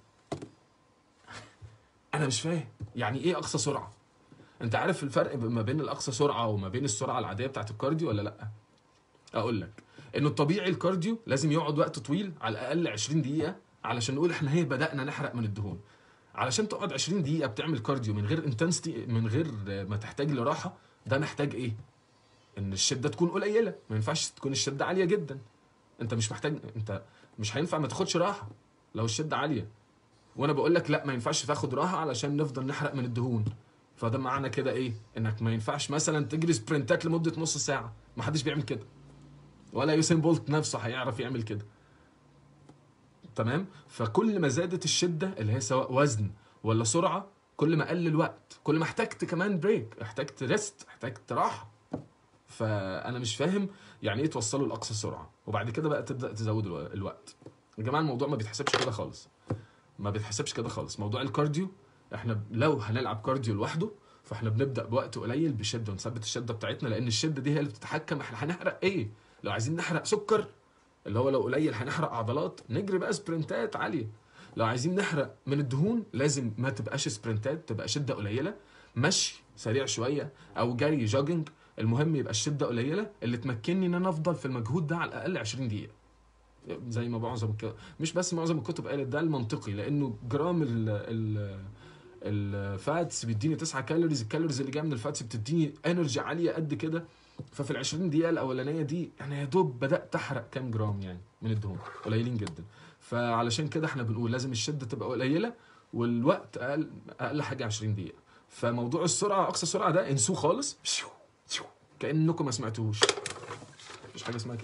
Speaker 1: انا مش فاهم يعني ايه اقصى سرعه انت عارف الفرق ما بين الاقصى سرعه وما بين السرعه العاديه بتاعت الكارديو ولا لا اقول لك انه الطبيعي الكارديو لازم يقعد وقت طويل على الاقل 20 دقيقه علشان نقول احنا هي بدانا نحرق من الدهون علشان تقعد 20 دقيقه بتعمل كارديو من غير انتنسيتي من غير ما تحتاج لراحه ده محتاج ايه ان الشده تكون قليله ما ينفعش تكون الشده عاليه جدا انت مش محتاج انت مش هينفع ما تاخدش راحه لو الشده عاليه وانا بقول لك لا ما ينفعش تاخد راحه علشان نفضل نحرق من الدهون فده معنى كده ايه انك ما ينفعش مثلا تجري سبرنتات لمده نص ساعه ما حدش بيعمل كده ولا يوسين بولت نفسه هيعرف يعمل كده تمام فكل ما زادت الشده اللي هي سواء وزن ولا سرعه كل ما قل الوقت كل ما احتجت كمان بريك احتجت ريست احتجت راحه فانا مش فاهم يعني ايه توصله لاقصى سرعه وبعد كده بقى تبدا تزود الو- الوقت يا جماعه الموضوع ما بيتحسبش كده خالص ما بيتحسبش كده خالص موضوع الكارديو احنا لو هنلعب كارديو لوحده فاحنا بنبدا بوقت قليل بشده ونثبت الشده بتاعتنا لان الشده دي هي اللي بتتحكم احنا هنحرق ايه لو عايزين نحرق سكر اللي هو لو قليل هنحرق عضلات نجري بقى سبرنتات عاليه لو عايزين نحرق من الدهون لازم ما تبقاش سبرنتات تبقى شده قليله مشي سريع شويه او جري جوجنج المهم يبقى الشده قليله اللي تمكنني ان انا افضل في المجهود ده على الاقل 20 دقيقه زي ما معظم الك... مش بس معظم الكتب قالت ده المنطقي لانه جرام ال ال الفاتس بيديني 9 كالوريز الكالوريز اللي جايه من الفاتس بتديني انرجي عاليه قد كده ففي ال 20 دقيقه الاولانيه دي انا يا دوب بدات احرق كام جرام يعني من الدهون قليلين جدا فعلشان كده احنا بنقول لازم الشده تبقى قليله والوقت اقل اقل حاجه 20 دقيقه فموضوع السرعه اقصى سرعه ده انسوه خالص شو شو كانكم ما سمعتوهوش مفيش حاجه اسمها كده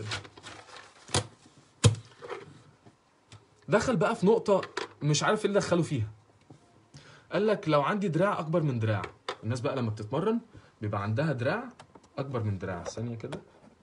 Speaker 1: دخل بقى في نقطه مش عارف ايه اللي دخله فيها قال لك لو عندي دراع اكبر من دراع الناس بقى لما بتتمرن بيبقى عندها دراع اكبر من دراع ثانيه كده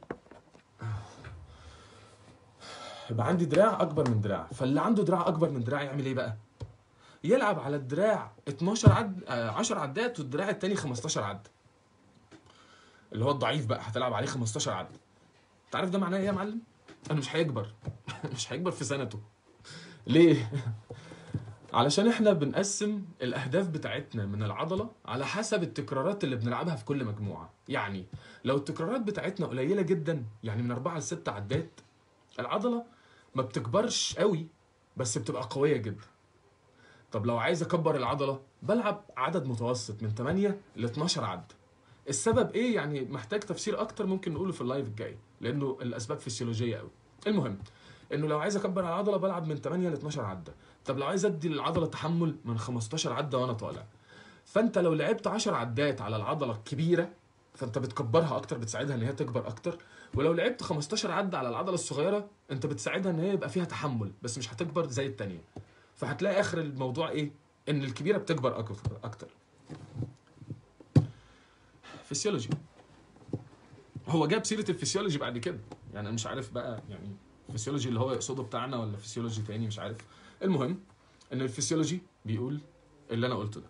Speaker 1: يبقى عندي دراع اكبر من دراع فاللي عنده دراع اكبر من دراع يعمل ايه بقى يلعب على الدراع 12 عد آه، 10 عدات والدراع التاني 15 عد اللي هو الضعيف بقى هتلعب عليه 15 عد انت عارف ده معناه ايه يا معلم انا مش هيكبر مش هيكبر في سنته ليه علشان احنا بنقسم الاهداف بتاعتنا من العضله على حسب التكرارات اللي بنلعبها في كل مجموعه يعني لو التكرارات بتاعتنا قليله جدا يعني من أربعة لست عدات العضله ما بتكبرش قوي بس بتبقى قويه جدا طب لو عايز اكبر العضله بلعب عدد متوسط من 8 ل 12 عد السبب ايه يعني محتاج تفسير اكتر ممكن نقوله في اللايف الجاي لانه الاسباب فسيولوجيه قوي المهم انه لو عايز اكبر العضله بلعب من 8 ل 12 عده طب لو عايز ادي للعضله تحمل من 15 عده وانا طالع فانت لو لعبت 10 عدات على العضله الكبيره فانت بتكبرها اكتر بتساعدها ان هي تكبر اكتر ولو لعبت 15 عده على العضله الصغيره انت بتساعدها ان هي يبقى فيها تحمل بس مش هتكبر زي التانية فهتلاقي اخر الموضوع ايه ان الكبيره بتكبر اكتر اكتر فسيولوجي هو جاب سيره الفسيولوجي بعد كده يعني انا مش عارف بقى يعني الفسيولوجي اللي هو يقصده بتاعنا ولا فسيولوجي تاني مش عارف المهم ان الفسيولوجي بيقول اللي انا قلته ده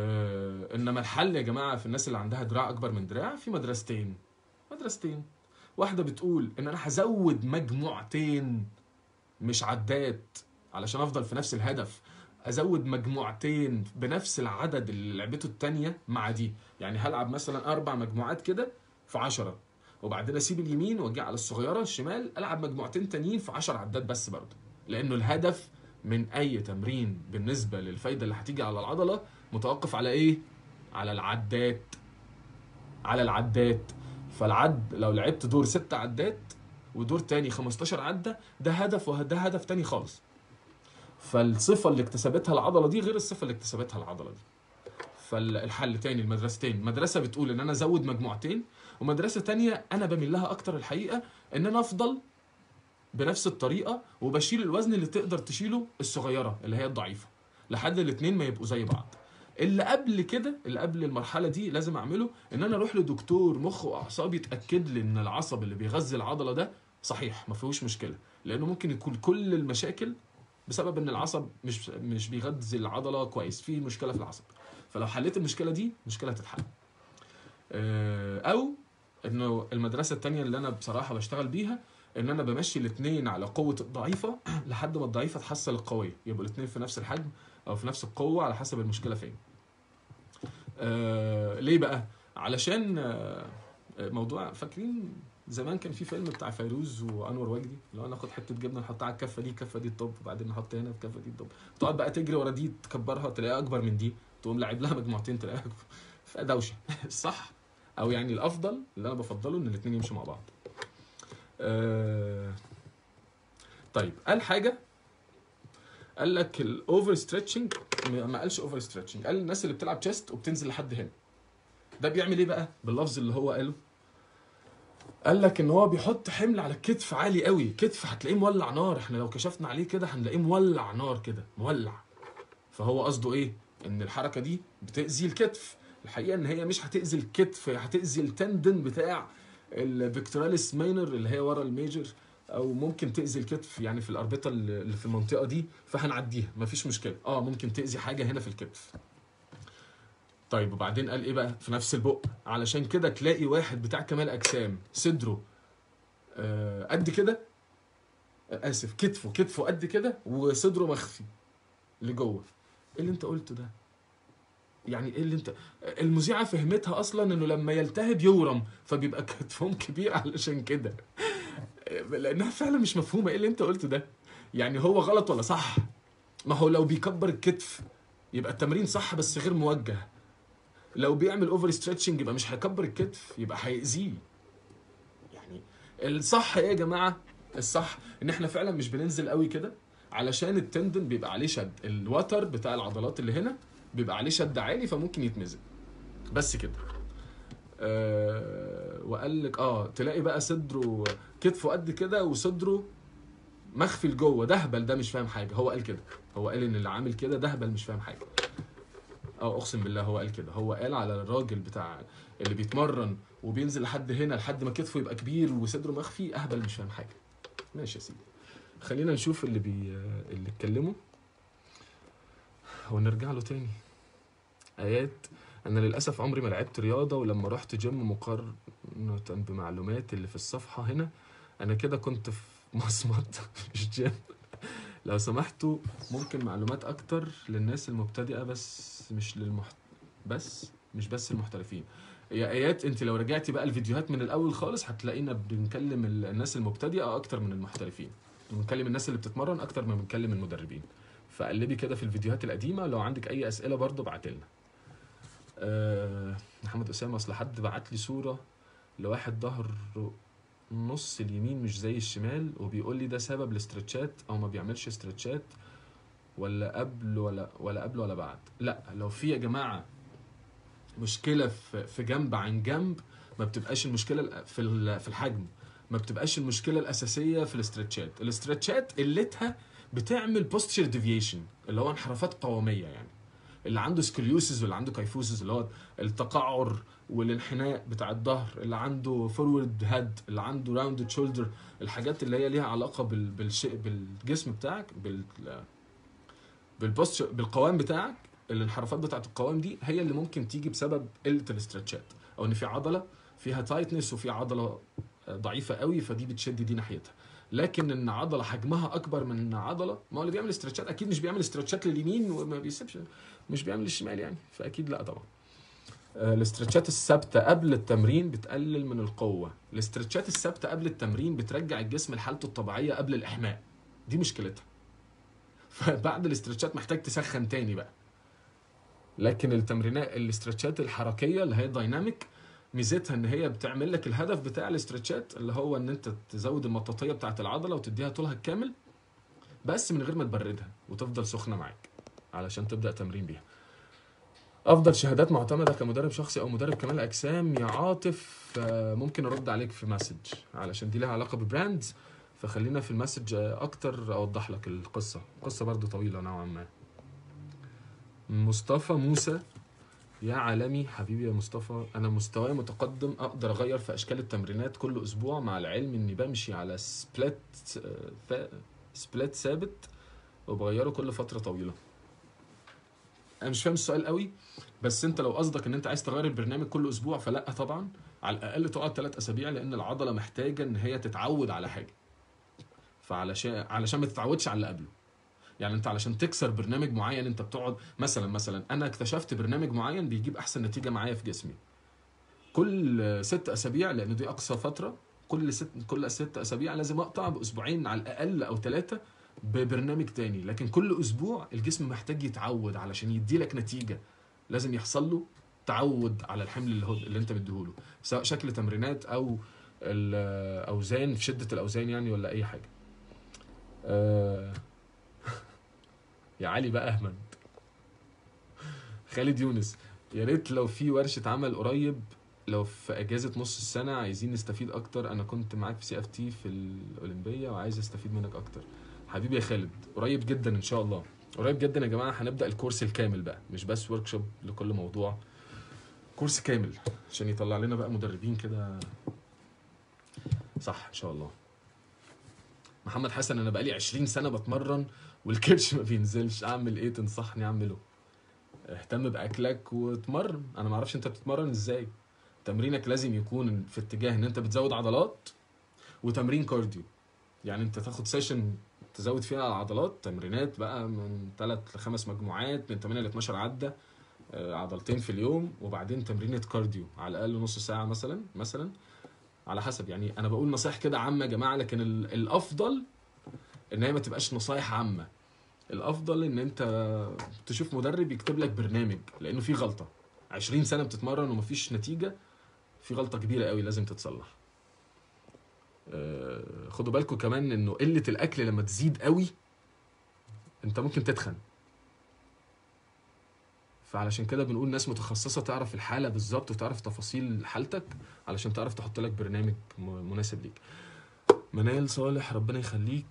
Speaker 1: آه انما الحل يا جماعه في الناس اللي عندها دراع اكبر من دراع في مدرستين مدرستين واحده بتقول ان انا هزود مجموعتين مش عدات علشان افضل في نفس الهدف ازود مجموعتين بنفس العدد اللي لعبته التانية مع دي يعني هلعب مثلا اربع مجموعات كده في عشرة وبعدين اسيب اليمين واجي على الصغيره الشمال العب مجموعتين تانيين في 10 عدات بس برضه لانه الهدف من اي تمرين بالنسبه للفايده اللي هتيجي على العضله متوقف على ايه على العدات على العدات فالعد لو لعبت دور ست عدات ودور تاني 15 عده ده هدف وده هدف تاني خالص فالصفه اللي اكتسبتها العضله دي غير الصفه اللي اكتسبتها العضله دي فالحل تاني المدرستين مدرسه بتقول ان انا ازود مجموعتين ومدرسه تانية انا بميل لها اكتر الحقيقه ان انا افضل بنفس الطريقه وبشيل الوزن اللي تقدر تشيله الصغيره اللي هي الضعيفه لحد الاثنين ما يبقوا زي بعض اللي قبل كده اللي قبل المرحله دي لازم اعمله ان انا اروح لدكتور مخ واعصاب يتاكد لي ان العصب اللي بيغذي العضله ده صحيح ما فيهوش مشكله لانه ممكن يكون كل المشاكل بسبب ان العصب مش مش بيغذي العضله كويس في مشكله في العصب فلو حليت المشكله دي المشكله هتتحل آه، او انه المدرسه التانية اللي انا بصراحه بشتغل بيها ان انا بمشي الاثنين على قوه الضعيفه لحد ما الضعيفه تحصل القويه يبقوا الاثنين في نفس الحجم او في نفس القوه على حسب المشكله فين آه ليه بقى علشان آه موضوع فاكرين زمان كان في فيلم بتاع فيروز وانور وجدي اللي هو ناخد حته جبنه نحطها على الكفه دي الكفه دي الطب وبعدين نحط هنا الكفه دي الطب تقعد بقى تجري ورا دي تكبرها تلاقيها اكبر من دي تقوم لاعب لها مجموعتين تلاقيها أكبر. فدوشه صح او يعني الافضل اللي انا بفضله ان الاثنين يمشوا مع بعض آه طيب قال حاجه قال لك الاوفر ستريتشنج ما قالش اوفر ستريتشنج قال الناس اللي بتلعب تشيست وبتنزل لحد هنا ده بيعمل ايه بقى باللفظ اللي هو قاله قال لك ان هو بيحط حمل على الكتف عالي قوي كتف هتلاقيه مولع نار احنا لو كشفنا عليه كده هنلاقيه مولع نار كده مولع فهو قصده ايه ان الحركه دي بتاذي الكتف الحقيقه ان هي مش هتاذي الكتف هي هتاذي التندن بتاع الفيكتوراليس ماينر اللي هي ورا الميجر او ممكن تاذي الكتف يعني في الاربطه اللي في المنطقه دي فهنعديها مفيش مشكله اه ممكن تاذي حاجه هنا في الكتف طيب وبعدين قال ايه بقى في نفس البق علشان كده تلاقي واحد بتاع كمال اجسام صدره آه قد كده آه، اسف كتفه كتفه قد كده وصدره مخفي لجوه ايه اللي انت قلته ده يعني ايه اللي انت المذيعه فهمتها اصلا انه لما يلتهب يورم فبيبقى كتفهم كبير علشان كده لانها فعلا مش مفهومه ايه اللي انت قلته ده يعني هو غلط ولا صح ما هو لو بيكبر الكتف يبقى التمرين صح بس غير موجه لو بيعمل اوفر ستريتشنج يبقى مش هيكبر الكتف يبقى هيأذيه يعني الصح ايه يا جماعه الصح ان احنا فعلا مش بننزل قوي كده علشان التندن بيبقى عليه شد الوتر بتاع العضلات اللي هنا بيبقى عليه شد عالي فممكن يتمزق بس كده آه وقال لك اه تلاقي بقى صدره كتفه قد كده وصدره مخفي لجوه ده هبل ده مش فاهم حاجه هو قال كده هو قال ان اللي عامل كده ده هبل مش فاهم حاجه اه اقسم بالله هو قال كده هو قال على الراجل بتاع اللي بيتمرن وبينزل لحد هنا لحد ما كتفه يبقى كبير وصدره مخفي اهبل مش فاهم حاجه ماشي يا سيدي خلينا نشوف اللي بي اللي اتكلموا ونرجع له تاني ايات انا للاسف عمري ما لعبت رياضه ولما رحت جيم مقارنه بمعلومات اللي في الصفحه هنا انا كده كنت في مصمت مش جيم لو سمحتوا ممكن معلومات اكتر للناس المبتدئه بس مش للمحت... بس مش بس المحترفين يا ايات انت لو رجعتي بقى الفيديوهات من الاول خالص هتلاقينا بنكلم ال- الناس المبتدئه اكتر من المحترفين بنكلم الناس اللي بتتمرن اكتر ما بنكلم المدربين فقلبي كده في الفيديوهات القديمه لو عندك اي اسئله برضو ابعتلنا أه محمد اسامه اصل حد بعت لي صوره لواحد ظهره نص اليمين مش زي الشمال وبيقول لي ده سبب الاسترتشات او ما بيعملش استرتشات ولا قبل ولا ولا قبل ولا بعد لا لو في يا جماعه مشكله في في جنب عن جنب ما بتبقاش المشكله الأ- في ال- في الحجم ما بتبقاش المشكله الاساسيه في الاسترتشات الاسترتشات قلتها بتعمل بوستشر ديفيشن اللي هو انحرافات قواميه يعني اللي عنده سكليوسز واللي عنده كايفوسز اللي هو التقعر والانحناء بتاع الظهر اللي عنده فورورد هيد اللي عنده راوندد شولدر الحاجات اللي هي ليها علاقه بال بالشيء بالجسم بتاعك بال بالبوستشر بالقوام بتاعك الانحرافات بتاعت القوام دي هي اللي ممكن تيجي بسبب قله الاسترتشات او ان في عضله فيها تايتنس وفي عضله ضعيفه قوي فدي بتشد دي ناحيتها لكن ان عضله حجمها اكبر من عضله ما هو اللي بيعمل استرتشات اكيد مش بيعمل استرتشات لليمين وما بيسيبش مش بيعمل للشمال يعني فاكيد لا طبعا آه، الاسترتشات الثابته قبل التمرين بتقلل من القوه الاسترتشات الثابته قبل التمرين بترجع الجسم لحالته الطبيعيه قبل الاحماء دي مشكلتها فبعد الاسترتشات محتاج تسخن تاني بقى لكن التمرينات الاسترتشات الحركيه اللي هي الدايناميك ميزتها ان هي بتعمل لك الهدف بتاع الاسترتشات اللي هو ان انت تزود المطاطيه بتاعه العضله وتديها طولها الكامل بس من غير ما تبردها وتفضل سخنه معاك علشان تبدا تمرين بيها افضل شهادات معتمده كمدرب شخصي او مدرب كمال اجسام يا عاطف آه، ممكن ارد عليك في مسج علشان دي لها علاقه ببراندز فخلينا في المسج آه، اكتر اوضح لك القصه قصه برضو طويله نوعا ما مصطفى موسى يا عالمي حبيبي يا مصطفى انا مستواي متقدم اقدر اغير في اشكال التمرينات كل اسبوع مع العلم اني بمشي على سبلات آه، ثا- سبلات ثابت وبغيره كل فتره طويله انا مش فاهم السؤال قوي بس انت لو قصدك ان انت عايز تغير البرنامج كل اسبوع فلا طبعا على الاقل تقعد ثلاث اسابيع لان العضله محتاجه ان هي تتعود على حاجه فعلشان علشان ما تتعودش على اللي قبله يعني انت علشان تكسر برنامج معين انت بتقعد مثلا مثلا انا اكتشفت برنامج معين بيجيب احسن نتيجه معايا في جسمي كل ست اسابيع لان دي اقصى فتره كل ست كل ست اسابيع لازم اقطع باسبوعين على الاقل او ثلاثه ببرنامج تاني لكن كل اسبوع الجسم محتاج يتعود علشان يديلك نتيجه لازم يحصل له تعود على الحمل اللي, هو اللي انت مديهوله سواء شكل تمرينات او الاوزان في شده الاوزان يعني ولا اي حاجه آه، يا علي بقى احمد خالد يونس يا ريت لو في ورشه عمل قريب لو في اجازه نص السنه عايزين نستفيد اكتر انا كنت معاك في سي اف تي في الاولمبيه وعايز استفيد منك اكتر حبيبي يا خالد قريب جدا ان شاء الله قريب جدا يا جماعه هنبدا الكورس الكامل بقى مش بس ورك شوب لكل موضوع كورس كامل عشان يطلع لنا بقى مدربين كده صح ان شاء الله محمد حسن انا بقالي 20 سنه بتمرن والكرش ما بينزلش اعمل ايه تنصحني اعمله اهتم باكلك واتمرن انا ما اعرفش انت بتتمرن ازاي تمرينك لازم يكون في اتجاه ان انت بتزود عضلات وتمرين كارديو يعني انت تاخد سيشن تزود فيها العضلات تمرينات بقى من 3 لخمس مجموعات من 8 ل 12 عده آه، عضلتين في اليوم وبعدين تمرينة كارديو على الاقل نص ساعه مثلا مثلا على حسب يعني انا بقول نصايح كده عامه يا جماعه لكن ال- الافضل ان هي ما تبقاش نصايح عامه الافضل ان انت تشوف مدرب يكتب لك برنامج لانه في غلطه 20 سنه بتتمرن ومفيش نتيجه في غلطه كبيره قوي لازم تتصلح آه، خدوا بالكم كمان انه قله الاكل لما تزيد قوي انت ممكن تتخن فعلشان كده بنقول ناس متخصصه تعرف الحاله بالظبط وتعرف تفاصيل حالتك علشان تعرف تحط لك برنامج م- مناسب ليك منال صالح ربنا يخليك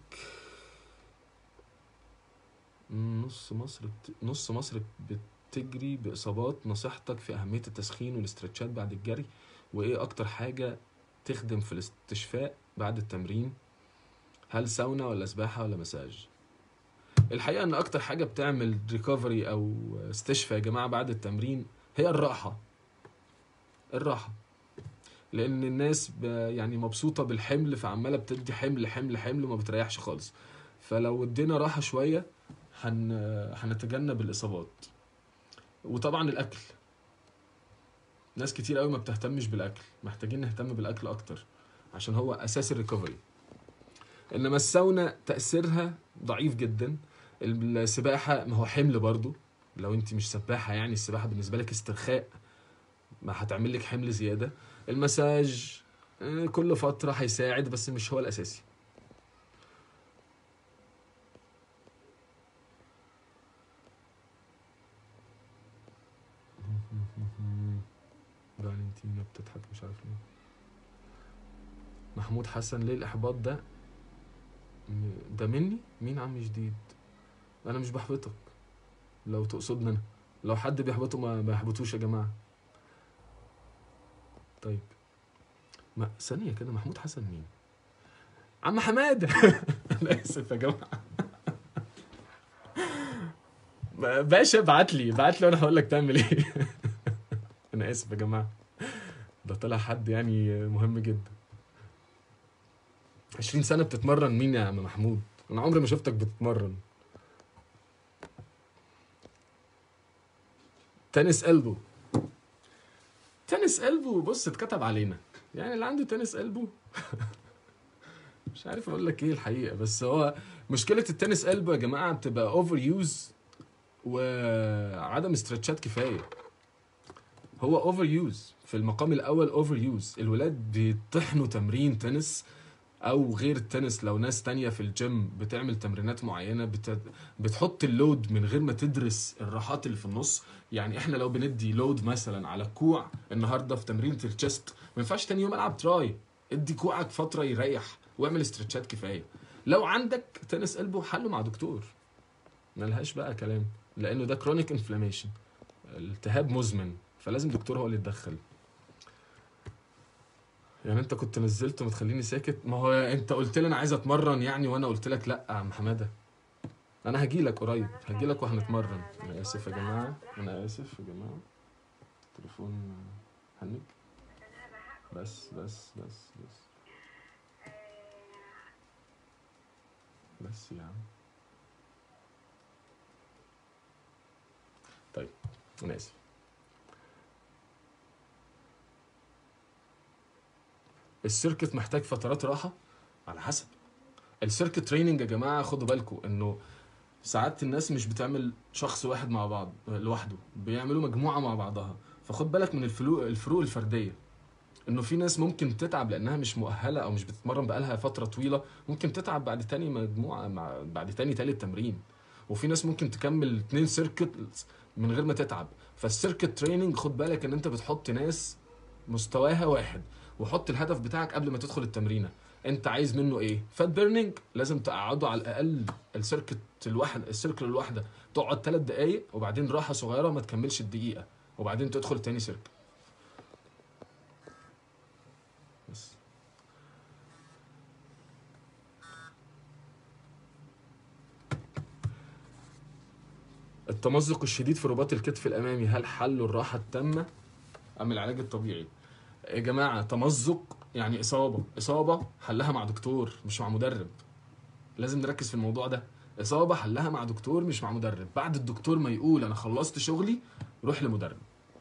Speaker 1: نص مصر بت... نص مصر بتجري باصابات نصيحتك في اهميه التسخين والاسترتشات بعد الجري وايه اكتر حاجه تخدم في الاستشفاء بعد التمرين هل ساونا ولا سباحه ولا مساج الحقيقه ان اكتر حاجه بتعمل ريكفري او استشفاء يا جماعه بعد التمرين هي الراحه الراحه لان الناس ب- يعني مبسوطه بالحمل فعماله بتدي حمل حمل حمل وما بتريحش خالص فلو ادينا راحه شويه هن... هنتجنب الاصابات وطبعا الاكل ناس كتير قوي ما بتهتمش بالاكل محتاجين نهتم بالاكل اكتر عشان هو اساس الريكفري انما الساونا تاثيرها ضعيف جدا السباحه ما هو حمل برضو لو انت مش سباحه يعني السباحه بالنسبه لك استرخاء ما هتعمل لك حمل زياده المساج آه، كل فتره هيساعد بس مش هو الاساسي فالنتينا بتضحك مش عارف ليه محمود حسن ليه الاحباط ده م- ده مني مين عم جديد انا مش بحبطك لو تقصدني انا لو حد بيحبطه ما ما يحبطوش يا جماعه طيب ما ثانيه كده محمود حسن مين عم حماده انا اسف يا جماعه باشا ابعت لي ابعت لي وانا هقول لك تعمل ايه انا اسف يا جماعه ده طلع حد يعني مهم جدا 20 سنه بتتمرن مين يا عم محمود انا عمري ما شفتك بتتمرن تنس قلبه تنس قلبه بص اتكتب علينا يعني اللي عنده تنس قلبه مش عارف اقول لك ايه الحقيقه بس هو مشكله التنس قلبه يا جماعه بتبقى اوفر يوز وعدم استرتشات كفايه هو اوفر يوز في المقام الاول اوفر يوز الولاد بيطحنوا تمرين تنس او غير التنس لو ناس تانية في الجيم بتعمل تمرينات معينه بت... بتحط اللود من غير ما تدرس الراحات اللي في النص يعني احنا لو بندي لود مثلا على الكوع النهارده في تمرينه الشيست ما ينفعش تاني يوم العب تراي ادي كوعك فتره يريح واعمل استرتشات كفايه لو عندك تنس قلبه حله مع دكتور ملهاش بقى كلام لانه ده كرونيك انفلاميشن التهاب مزمن فلازم دكتور هو اللي يتدخل يعني انت كنت نزلت وما تخليني ساكت ما هو انت قلت لي انا عايز اتمرن يعني وانا قلت لك لا يا عم حماده انا هجي لك قريب هجي لك وهنتمرن انا اسف يا جماعه انا اسف يا جماعه تليفون هنك بس بس بس بس بس يا عم طيب انا اسف السيركت محتاج فترات راحه على حسب السيركت تريننج يا جماعه خدوا بالكم انه ساعات الناس مش بتعمل شخص واحد مع بعض لوحده بيعملوا مجموعه مع بعضها فخد بالك من الفلو الفروق الفرديه انه في ناس ممكن تتعب لانها مش مؤهله او مش بتتمرن بقالها فتره طويله ممكن تتعب بعد تاني مجموعه مع بعد تاني تالت تمرين وفي ناس ممكن تكمل اتنين سيركت من غير ما تتعب فالسيركت تريننج خد بالك ان انت بتحط ناس مستواها واحد وحط الهدف بتاعك قبل ما تدخل التمرينه انت عايز منه ايه فات بيرنينج لازم تقعده على الاقل السيركت الواحد السيركل الواحده تقعد ثلاث دقائق وبعدين راحه صغيره ما تكملش الدقيقه وبعدين تدخل تاني سيركل بس التمزق الشديد في رباط الكتف الامامي هل حله الراحه التامه ام العلاج الطبيعي يا جماعه تمزق يعني اصابه اصابه حلها مع دكتور مش مع مدرب لازم نركز في الموضوع ده اصابه حلها مع دكتور مش مع مدرب بعد الدكتور ما يقول انا خلصت شغلي روح لمدرب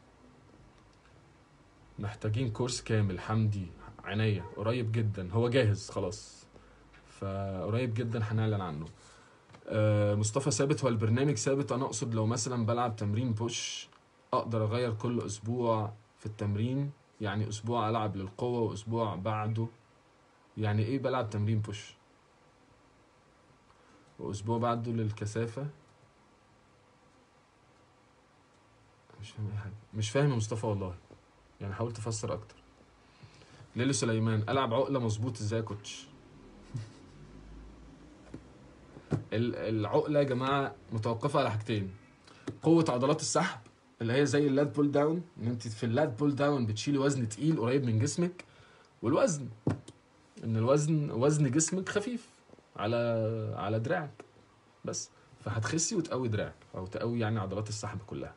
Speaker 1: محتاجين كورس كامل حمدي عينيا قريب جدا هو جاهز خلاص فقريب جدا هنعلن عنه آه، مصطفى ثابت هو البرنامج ثابت انا اقصد لو مثلا بلعب تمرين بوش اقدر اغير كل اسبوع في التمرين يعني اسبوع العب للقوه واسبوع بعده يعني ايه بلعب تمرين بوش واسبوع بعده للكثافه مش فاهم اي حاجه مش فاهم يا مصطفى والله يعني حاول تفسر اكتر ليلي سليمان العب عقله مظبوط ازاي يا كوتش ال- العقله يا جماعه متوقفه على حاجتين قوه عضلات السحب اللي هي زي اللات بول داون ان انت في اللات بول داون بتشيلي وزن تقيل قريب من جسمك والوزن ان الوزن وزن جسمك خفيف على على دراعك بس فهتخسي وتقوي دراعك او تقوي يعني عضلات السحب كلها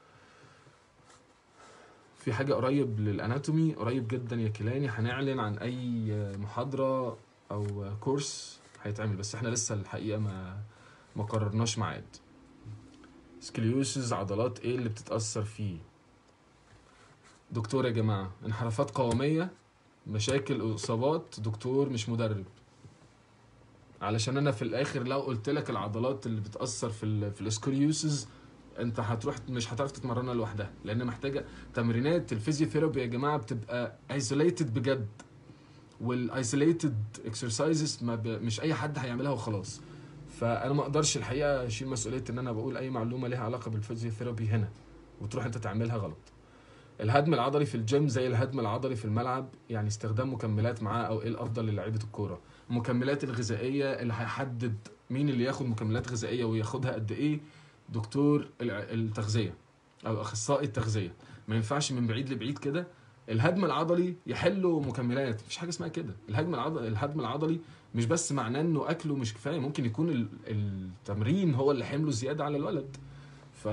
Speaker 1: في حاجة قريب للاناتومي قريب جدا يا كيلاني هنعلن عن اي محاضرة او كورس هيتعمل بس احنا لسه الحقيقة ما ما قررناش ميعاد سكليوسز عضلات ايه اللي بتتأثر فيه دكتور يا جماعة انحرافات قوامية مشاكل اصابات دكتور مش مدرب علشان انا في الاخر لو قلت لك العضلات اللي بتأثر في ال في السكوليوسز انت هتروح مش هتعرف تتمرنها لوحدها لان محتاجه تمرينات الفيزيوثيرابي يا جماعه بتبقى ايزوليتد بجد والايزوليتد اكسرسايزز ما ب... مش اي حد هيعملها وخلاص فانا ما اقدرش الحقيقه اشيل مسؤوليه ان انا بقول اي معلومه ليها علاقه بالفيزيوثيرابي هنا وتروح انت تعملها غلط الهدم العضلي في الجيم زي الهدم العضلي في الملعب يعني استخدام مكملات معاه او ايه الافضل للاعيبه الكوره المكملات الغذائيه اللي هيحدد مين اللي ياخد مكملات غذائيه وياخدها قد ايه دكتور الع- التغذيه او اخصائي التغذيه ما ينفعش من بعيد لبعيد كده الهدم العضلي يحله مكملات مفيش حاجه اسمها كده الهدم العضلي الهدم العضلي مش بس معناه انه اكله مش كفايه ممكن يكون ال- التمرين هو اللي حمله زياده على الولد ف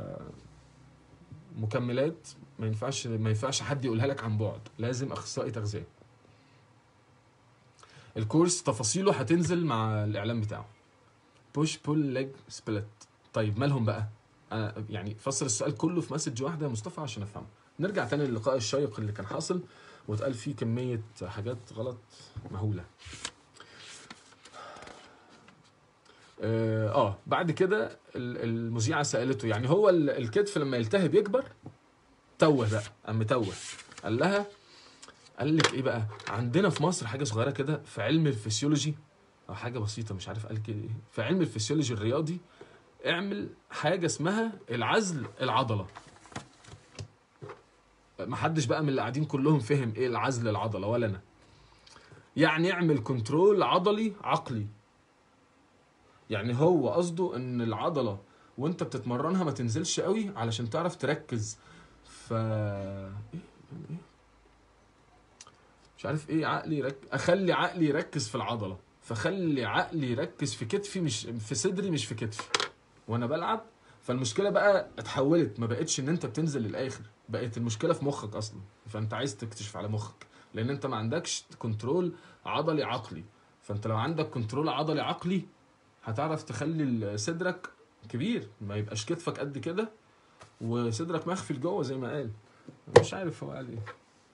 Speaker 1: مكملات ما ينفعش ما ينفعش حد يقولها لك عن بعد لازم اخصائي تغذيه الكورس تفاصيله هتنزل مع الاعلان بتاعه بوش بول ليج سبلت طيب مالهم بقى أنا يعني فسر السؤال كله في مسج واحده يا مصطفى عشان افهمه نرجع تاني للقاء الشيق اللي كان حاصل واتقال فيه كميه حاجات غلط مهوله اه آه، بعد كده ال- المذيعه سالته يعني هو ال- الكتف لما يلتهب يكبر توه بقى قام توه قال لها قال لك ايه بقى عندنا في مصر حاجه صغيره كده في علم الفسيولوجي او حاجه بسيطه مش عارف قال كده ايه في علم الفسيولوجي الرياضي اعمل حاجه اسمها العزل العضله محدش بقى من اللي قاعدين كلهم فهم ايه العزل العضله ولا انا يعني اعمل كنترول عضلي عقلي يعني هو قصده ان العضله وانت بتتمرنها ما تنزلش قوي علشان تعرف تركز ف ايه ايه مش عارف ايه عقلي يرك... اخلي عقلي يركز في العضله فخلي عقلي يركز في كتفي مش في صدري مش في كتفي وانا بلعب فالمشكله بقى اتحولت ما بقتش ان انت بتنزل للاخر بقت المشكله في مخك اصلا فانت عايز تكتشف على مخك لان انت ما عندكش كنترول عضلي عقلي فانت لو عندك كنترول عضلي عقلي هتعرف تخلي صدرك كبير ما يبقاش كتفك قد كده وصدرك مخفي لجوه زي ما قال مش عارف هو قال ايه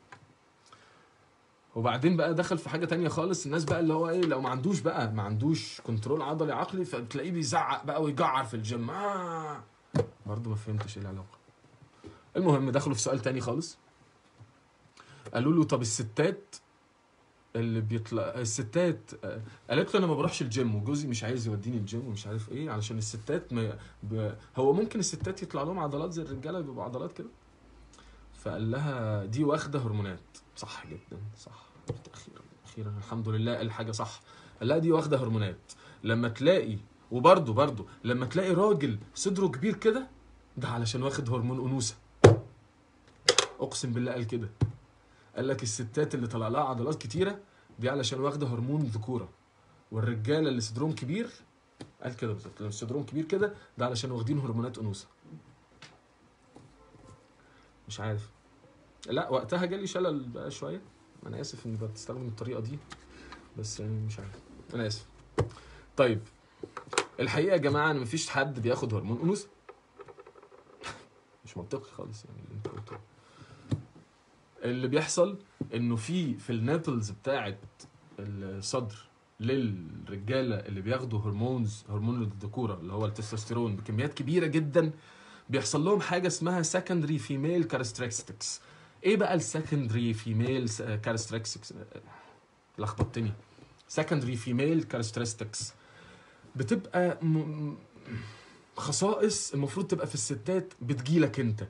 Speaker 1: وبعدين بقى دخل في حاجه تانية خالص الناس بقى اللي هو ايه لو ما عندوش بقى ما عندوش كنترول عضلي عقلي فبتلاقيه بيزعق بقى ويجعر في الجيم آه. برضه ما فهمتش ايه العلاقه المهم دخلوا في سؤال تاني خالص قالوا له طب الستات اللي بيطلع الستات آه، قالت له انا ما بروحش الجيم وجوزي مش عايز يوديني الجيم ومش عارف ايه علشان الستات ما ب... هو ممكن الستات يطلع لهم عضلات زي الرجاله بيبقوا عضلات كده فقال لها دي واخده هرمونات صح جدا صح اخيرا اخيرا الحمد لله قال حاجه صح قال لها دي واخده هرمونات لما تلاقي وبرده برده لما تلاقي راجل صدره كبير كده ده علشان واخد هرمون انوثه اقسم بالله قال كده قال لك الستات اللي طلع لها عضلات كتيره دي علشان واخده هرمون ذكوره والرجاله اللي صدرهم كبير قال كده بالظبط اللي صدرهم كبير كده ده علشان واخدين هرمونات انوثه مش عارف لا وقتها جالي شلل بقى شويه انا اسف اني بستخدم الطريقه دي بس يعني مش عارف انا اسف طيب الحقيقه يا جماعه ان مفيش حد بياخد هرمون انوثه مش منطقي خالص يعني اللي انت قلته اللي بيحصل انه في في النابلز بتاعه الصدر للرجاله اللي بياخدوا هرمونز هرمون الذكوره اللي هو التستوستيرون بكميات كبيره جدا بيحصل لهم حاجه اسمها secondary female characteristics ايه بقى السكندري فيميل characteristics لخبطتني secondary female characteristics بتبقى م... م- خصائص المفروض تبقى في الستات بتجيلك انت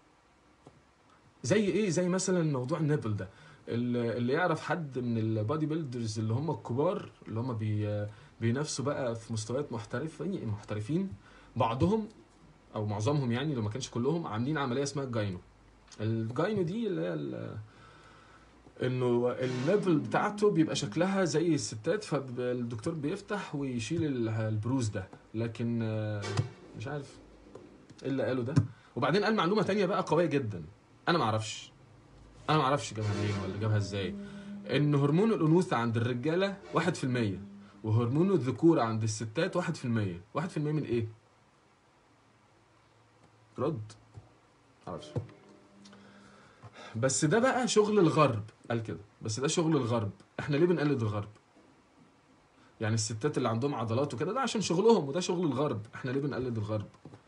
Speaker 1: زي ايه زي مثلا موضوع النبل ده اللي اللي يعرف حد من البادي بيلدرز اللي هم الكبار اللي هم بي بينافسوا بقى في مستويات محترفين محترفين بعضهم او معظمهم يعني لو ما كانش كلهم عاملين عمليه اسمها الجاينو الجاينو دي اللي هي ال- انه الليفل بتاعته بيبقى شكلها زي الستات فالدكتور بيفتح ويشيل ال- البروز ده لكن آه، مش عارف ايه اللي قاله ده وبعدين قال معلومه تانية بقى قويه جدا انا ما اعرفش انا ما اعرفش جابها منين ولا جابها ازاي ان هرمون الانوثه عند الرجاله 1% وهرمون الذكوره عند الستات 1% 1% من ايه رد معرفش بس ده بقى شغل الغرب قال كده بس ده شغل الغرب احنا ليه بنقلد الغرب يعني الستات اللي عندهم عضلات وكده ده عشان شغلهم وده شغل الغرب احنا ليه بنقلد الغرب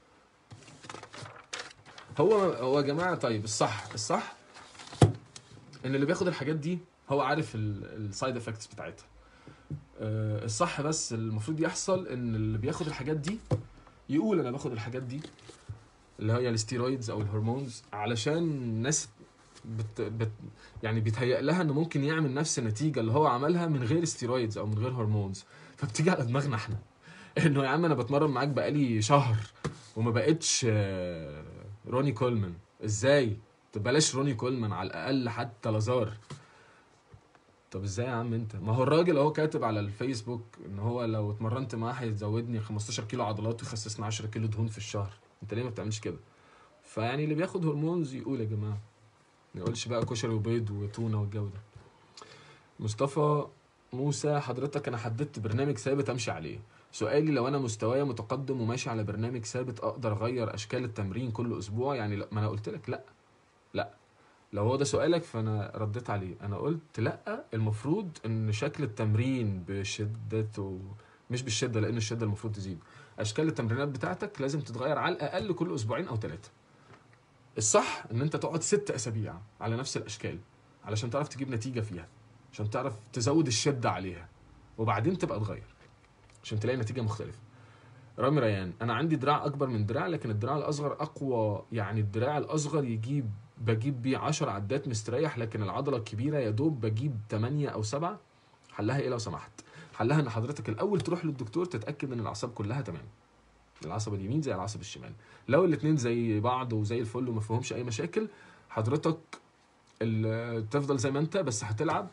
Speaker 1: هو هو يا جماعه طيب الصح الصح ان اللي بياخد الحاجات دي هو عارف السايد افكتس بتاعتها آه، الصح بس المفروض يحصل ان اللي بياخد الحاجات دي يقول انا باخد الحاجات دي اللي هي الستيرويدز او الهرمونز علشان الناس بت بت يعني بيتهيأ لها انه ممكن يعمل نفس النتيجه اللي هو عملها من غير ستيرويدز او من غير هرمونز فبتيجي على دماغنا احنا انه يا عم انا بتمرن معاك بقالي شهر وما بقتش آه، روني كولمان ازاي طب بلاش روني كولمان على الاقل حتى لازار طب ازاي يا عم انت ما هو الراجل اهو كاتب على الفيسبوك ان هو لو اتمرنت معاه هيزودني 15 كيلو عضلات ويخسسني 10 كيلو دهون في الشهر انت ليه ما بتعملش كده فيعني اللي بياخد هرمونز يقول يا جماعه ما يقولش بقى كشري وبيض وتونه والجو ده مصطفى موسى حضرتك انا حددت برنامج ثابت امشي عليه سؤالي لو انا مستواي متقدم وماشي على برنامج ثابت اقدر اغير اشكال التمرين كل اسبوع يعني لا ما انا قلت لك لا لا لو هو ده سؤالك فانا رديت عليه انا قلت لا المفروض ان شكل التمرين بشدته مش بالشده لان الشده المفروض تزيد اشكال التمرينات بتاعتك لازم تتغير على الاقل كل اسبوعين او ثلاثه الصح ان انت تقعد ست اسابيع على نفس الاشكال علشان تعرف تجيب نتيجه فيها عشان تعرف تزود الشده عليها وبعدين تبقى تغير عشان تلاقي نتيجه مختلفه رامي ريان انا عندي دراع اكبر من دراع لكن الدراع الاصغر اقوى يعني الدراع الاصغر يجيب بجيب بيه 10 عدات مستريح لكن العضله الكبيره يا دوب بجيب 8 او 7 حلها ايه لو سمحت حلها ان حضرتك الاول تروح للدكتور تتاكد ان الاعصاب كلها تمام العصب اليمين زي العصب الشمال لو الاثنين زي بعض وزي الفل وما فيهمش اي مشاكل حضرتك ال- تفضل زي ما انت بس هتلعب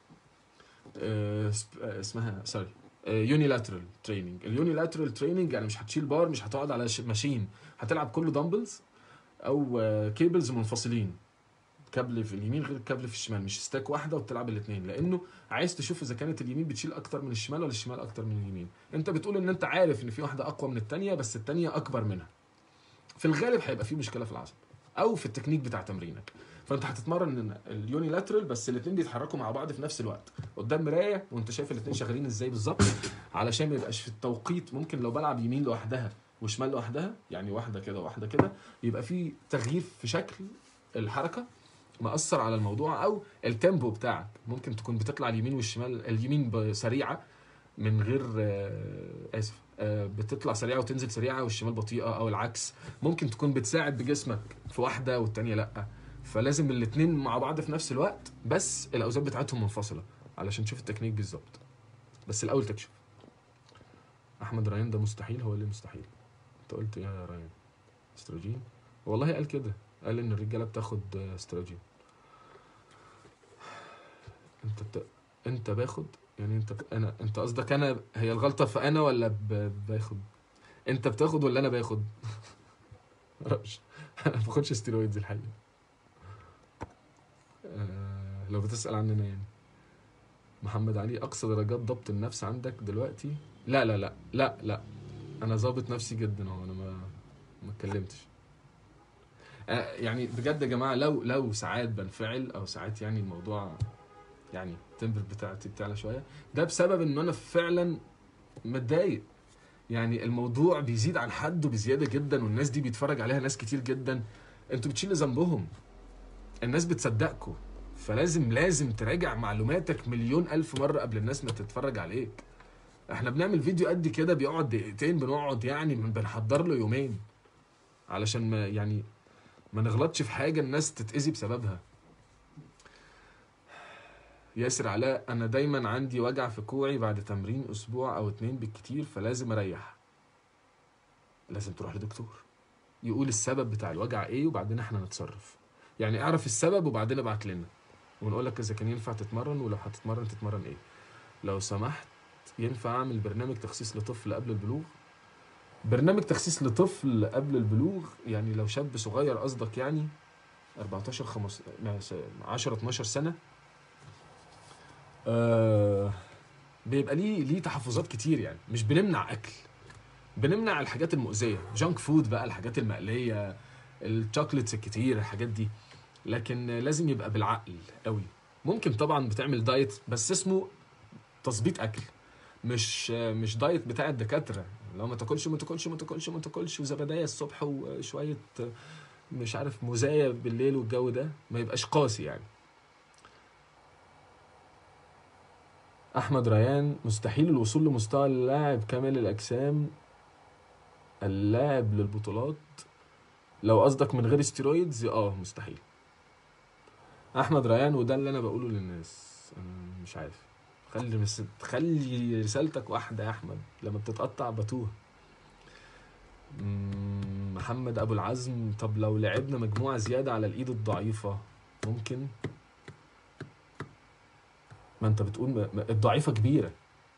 Speaker 1: آه، سب- آه، اسمها سوري يونيلاترال تريننج اليونيلاترال تريننج يعني مش هتشيل بار مش هتقعد على ش- ماشين هتلعب كله دمبلز او كيبلز منفصلين كابل في اليمين غير الكابل في الشمال مش ستاك واحده وبتلعب الاثنين لانه عايز تشوف اذا كانت اليمين بتشيل اكتر من الشمال ولا الشمال اكتر من اليمين انت بتقول ان انت عارف ان في واحده اقوى من الثانيه بس الثانيه اكبر منها في الغالب هيبقى في مشكله في العصب او في التكنيك بتاع تمرينك فانت هتتمرن اليوني لاترال بس الاثنين بيتحركوا مع بعض في نفس الوقت قدام مرايه وانت شايف الاثنين شغالين ازاي بالظبط علشان ما يبقاش في التوقيت ممكن لو بلعب يمين لوحدها وشمال لوحدها يعني واحده كده وواحده كده يبقى في تغيير في شكل الحركه مأثر على الموضوع او التيمبو بتاعك ممكن تكون بتطلع اليمين والشمال اليمين ب- سريعه من غير آه، اسف آه، بتطلع سريعه وتنزل سريعه والشمال بطيئه او العكس ممكن تكون بتساعد بجسمك في واحده والتانيه لا فلازم الاتنين مع بعض في نفس الوقت بس الاوزان بتاعتهم منفصله علشان تشوف التكنيك بالظبط بس الاول تكشف احمد ريان ده مستحيل هو اللي مستحيل انت قلت ايه يا ريان استروجين والله قال كده قال ان الرجاله بتاخد آه، استروجين انت بت... انت باخد يعني انت انا انت قصدك انا هي الغلطه في انا ولا ب... باخد انت بتاخد ولا انا باخد معرفش انا ما باخدش ستيرويدز الحقيقه آه... لو بتسال عننا يعني محمد علي اقصى درجات ضبط النفس عندك دلوقتي لا لا لا لا لا انا ظابط نفسي جدا اهو انا ما ما اتكلمتش آه، يعني بجد يا جماعه لو لو ساعات بنفعل او ساعات يعني الموضوع يعني التمبر بتاعتي بتعلى شويه ده بسبب ان انا فعلا متضايق يعني الموضوع بيزيد عن حده بزياده جدا والناس دي بيتفرج عليها ناس كتير جدا انتوا بتشيلوا ذنبهم الناس بتصدقكوا فلازم لازم تراجع معلوماتك مليون الف مره قبل الناس ما تتفرج عليك احنا بنعمل فيديو قد كده بيقعد دقيقتين بنقعد يعني من بنحضر له يومين علشان ما يعني ما نغلطش في حاجه الناس تتاذي بسببها ياسر علاء انا دايما عندي وجع في كوعي بعد تمرين اسبوع او اتنين بالكتير فلازم اريح لازم تروح لدكتور يقول السبب بتاع الوجع ايه وبعدين احنا نتصرف يعني اعرف السبب وبعدين ابعت لنا ونقول لك اذا كان ينفع تتمرن ولو هتتمرن تتمرن ايه لو سمحت ينفع اعمل برنامج تخسيس لطفل قبل البلوغ برنامج تخسيس لطفل قبل البلوغ يعني لو شاب صغير قصدك يعني 14 15 10 12 سنه آه بيبقى ليه ليه تحفظات كتير يعني مش بنمنع اكل بنمنع الحاجات المؤذيه جانك فود بقى الحاجات المقليه الشوكليتس الكتير الحاجات دي لكن لازم يبقى بالعقل قوي ممكن طبعا بتعمل دايت بس اسمه تظبيط اكل مش مش دايت بتاع الدكاتره لو ما تاكلش ما تاكلش ما تاكلش ما تاكلش وزبدايه الصبح وشويه مش عارف مزايا بالليل والجو ده ما يبقاش قاسي يعني احمد ريان مستحيل الوصول لمستوى اللاعب كامل الاجسام اللاعب للبطولات لو قصدك من غير استيرويدز اه مستحيل احمد ريان وده اللي انا بقوله للناس انا مش عارف خلي بس خلي رسالتك واحده يا احمد لما بتتقطع بتوه مم، محمد ابو العزم طب لو لعبنا مجموعه زياده على الايد الضعيفه ممكن ما انت بتقول م- م- الضعيفه كبيره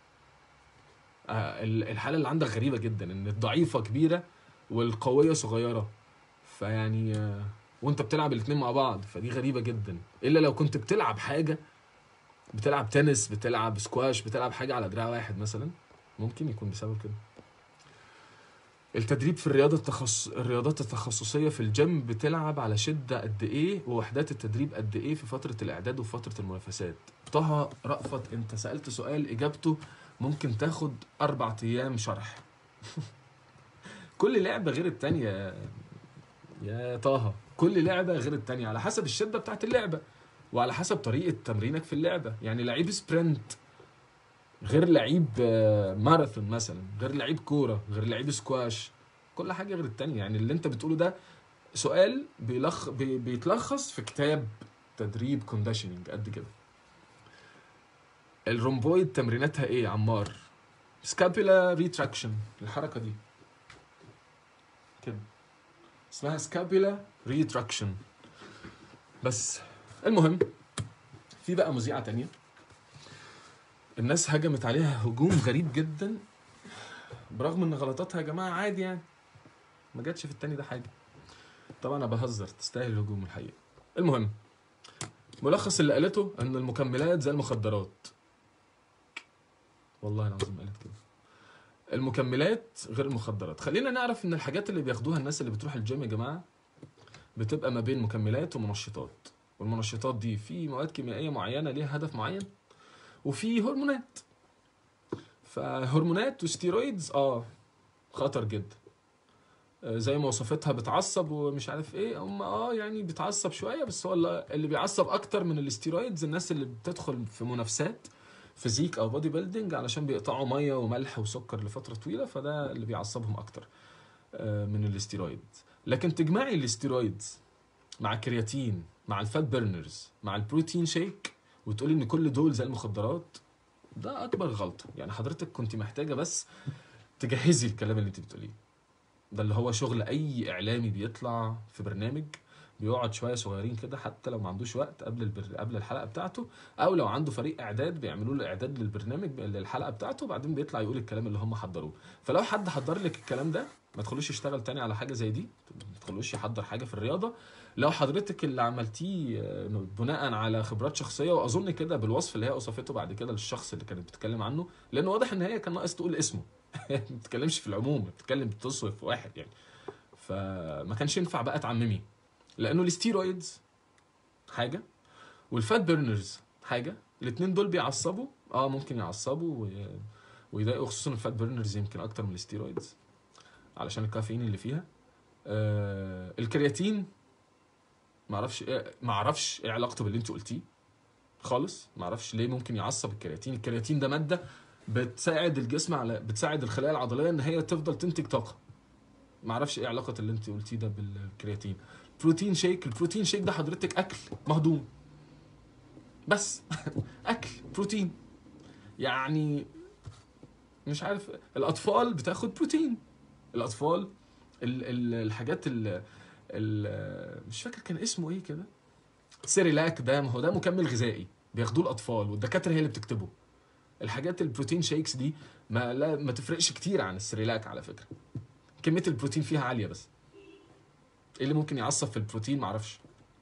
Speaker 1: آه، ال- الحاله اللي عندك غريبه جدا ان الضعيفه كبيره والقويه صغيره فيعني آه، وانت بتلعب الاتنين مع بعض فدي غريبه جدا الا لو كنت بتلعب حاجه بتلعب تنس بتلعب سكواش بتلعب حاجه على دراع واحد مثلا ممكن يكون بسبب كده التدريب في الرياضة التخصص الرياضات التخصصية في الجيم بتلعب على شدة قد إيه ووحدات التدريب قد إيه في فترة الإعداد وفترة المنافسات طه رأفت أنت سألت سؤال إجابته ممكن تاخد أربع أيام شرح كل لعبة غير التانية يا طه كل لعبة غير التانية على حسب الشدة بتاعت اللعبة وعلى حسب طريقة تمرينك في اللعبة يعني لعيب سبرنت غير لعيب آه، ماراثون مثلا غير لعيب كوره غير لعيب سكواش كل حاجه غير التانية يعني اللي انت بتقوله ده سؤال بيلخ بي- بيتلخص في كتاب تدريب كونديشننج قد كده الرومبويد تمريناتها ايه يا عمار سكابيلا ريتراكشن الحركه دي كده اسمها سكابيلا ريتراكشن بس المهم في بقى مذيعه تانية الناس هجمت عليها هجوم غريب جدا برغم ان غلطاتها يا جماعه عادي يعني ما جاتش في التاني ده حاجه طبعا انا بهزر تستاهل الهجوم الحقيقه المهم ملخص اللي قالته ان المكملات زي المخدرات والله العظيم قالت كده المكملات غير المخدرات خلينا نعرف ان الحاجات اللي بياخدوها الناس اللي بتروح الجيم يا جماعه بتبقى ما بين مكملات ومنشطات والمنشطات دي في مواد كيميائيه معينه ليها هدف معين وفي هرمونات فهرمونات وستيرويدز اه خطر جدا آه، زي ما وصفتها بتعصب ومش عارف ايه هم اه يعني بتعصب شويه بس هو اللي اللي بيعصب اكتر من الاستيرويدز الناس اللي بتدخل في منافسات فيزيك او بودي بيلدينج علشان بيقطعوا ميه وملح وسكر لفتره طويله فده اللي بيعصبهم اكتر آه، من الاستيرويد لكن تجمعي الاستيرويدز مع الكرياتين مع الفات بيرنرز مع البروتين شيك وتقولي ان كل دول زي المخدرات ده اكبر غلطه يعني حضرتك كنت محتاجه بس تجهزي الكلام اللي انت بتقوليه ده اللي هو شغل اي اعلامي بيطلع في برنامج بيقعد شويه صغيرين كده حتى لو ما عندوش وقت قبل البر... قبل الحلقه بتاعته او لو عنده فريق اعداد بيعملوا له اعداد للبرنامج للحلقه بتاعته وبعدين بيطلع يقول الكلام اللي هم حضروه فلو حد حضر لك الكلام ده ما تخلوش يشتغل تاني على حاجه زي دي ما تخلوش يحضر حاجه في الرياضه لو حضرتك اللي عملتيه آه، بناء على خبرات شخصيه واظن كده بالوصف اللي هي وصفته بعد كده للشخص اللي كانت بتتكلم عنه لانه واضح ان هي كان ناقص تقول اسمه ما بتتكلمش في العموم بتتكلم بتصف واحد يعني فما كانش ينفع بقى تعممي لانه الستيرويدز حاجه والفات بيرنرز حاجه الاثنين دول بيعصبوا اه ممكن يعصبوا وي- ويضايقوا خصوصا الفات بيرنرز يمكن اكتر من الستيرويدز علشان الكافيين اللي فيها آه الكرياتين معرفش ايه معرفش ايه علاقته باللي انت قلتيه خالص معرفش ليه ممكن يعصب الكرياتين الكرياتين ده ماده بتساعد الجسم على بتساعد الخلايا العضليه ان هي تفضل تنتج طاقه معرفش ايه علاقه اللي انت قلتيه ده بالكرياتين بروتين شيك البروتين شيك ده حضرتك اكل مهضوم بس اكل بروتين يعني مش عارف الاطفال بتاخد بروتين الاطفال ال ال الحاجات ال ال مش فاكر كان اسمه ايه كده سيريلاك ده ما هو ده مكمل غذائي بياخدوه الاطفال والدكاتره هي اللي بتكتبه الحاجات البروتين شيكس دي ما لا ما تفرقش كتير عن السيريلاك على فكره كميه البروتين فيها عاليه بس ايه اللي ممكن يعصب في البروتين معرفش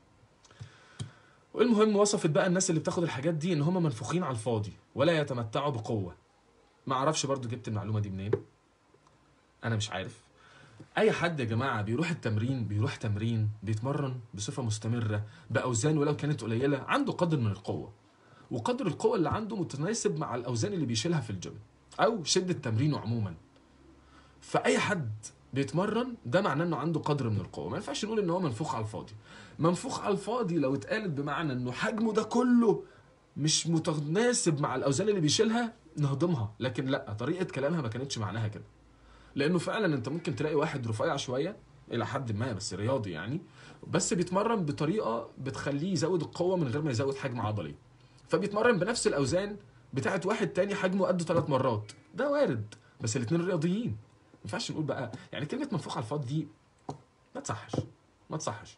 Speaker 1: والمهم وصفت بقى الناس اللي بتاخد الحاجات دي ان هم منفوخين على الفاضي ولا يتمتعوا بقوه ما اعرفش برضو جبت المعلومه دي منين انا مش عارف اي حد يا جماعه بيروح التمرين بيروح تمرين بيتمرن بصفه مستمره باوزان ولو كانت قليله عنده قدر من القوه وقدر القوه اللي عنده متناسب مع الاوزان اللي بيشيلها في الجيم او شده تمرينه عموما فاي حد بيتمرن ده معناه انه عنده قدر من القوه ما ينفعش نقول ان هو منفوخ على الفاضي منفوخ على الفاضي لو اتقالت بمعنى انه حجمه ده كله مش متناسب مع الاوزان اللي بيشيلها نهضمها لكن لا طريقه كلامها ما كانتش معناها كده لانه فعلا انت ممكن تلاقي واحد رفيع شويه الى حد ما بس رياضي يعني بس بيتمرن بطريقه بتخليه يزود القوه من غير ما يزود حجم عضلي فبيتمرن بنفس الاوزان بتاعت واحد تاني حجمه قده ثلاث مرات ده وارد بس الاثنين رياضيين ما ينفعش نقول بقى يعني كلمه منفوخ على الفاضي دي ما تصحش ما تصحش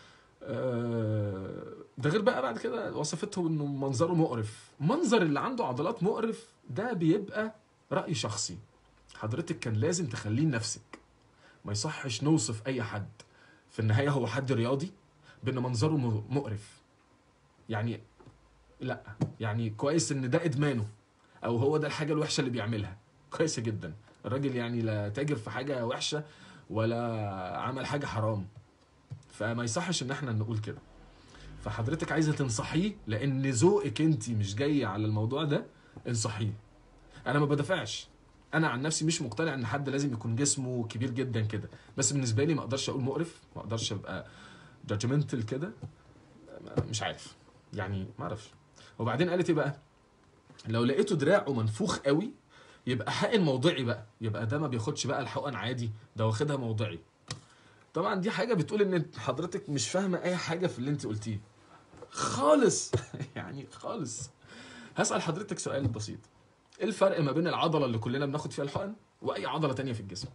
Speaker 1: آه، ده غير بقى بعد كده وصفته انه منظره مقرف منظر اللي عنده عضلات مقرف ده بيبقى رأي شخصي حضرتك كان لازم تخليه لنفسك ما يصحش نوصف اي حد في النهايه هو حد رياضي بان منظره م- مقرف يعني لا يعني كويس ان ده ادمانه او هو ده الحاجه الوحشه اللي بيعملها كويسه جدا الراجل يعني لا تاجر في حاجه وحشه ولا عمل حاجه حرام فما يصحش ان احنا نقول كده فحضرتك عايزه تنصحيه لان ذوقك انت مش جاي على الموضوع ده انصحيه انا ما بدافعش انا عن نفسي مش مقتنع ان حد لازم يكون جسمه كبير جدا كده بس بالنسبه لي ما اقدرش اقول مقرف ما اقدرش ابقى جادجمنتال كده مش عارف يعني ما اعرفش وبعدين قالت ايه بقى لو لقيته دراعه منفوخ قوي يبقى حقن موضعي بقى يبقى ده ما بياخدش بقى الحقن عادي ده واخدها موضعي طبعا دي حاجه بتقول ان حضرتك مش فاهمه اي حاجه في اللي انت قلتيه خالص يعني خالص هسال حضرتك سؤال بسيط ايه الفرق ما بين العضله اللي كلنا بناخد فيها الحقن واي عضله تانية في الجسم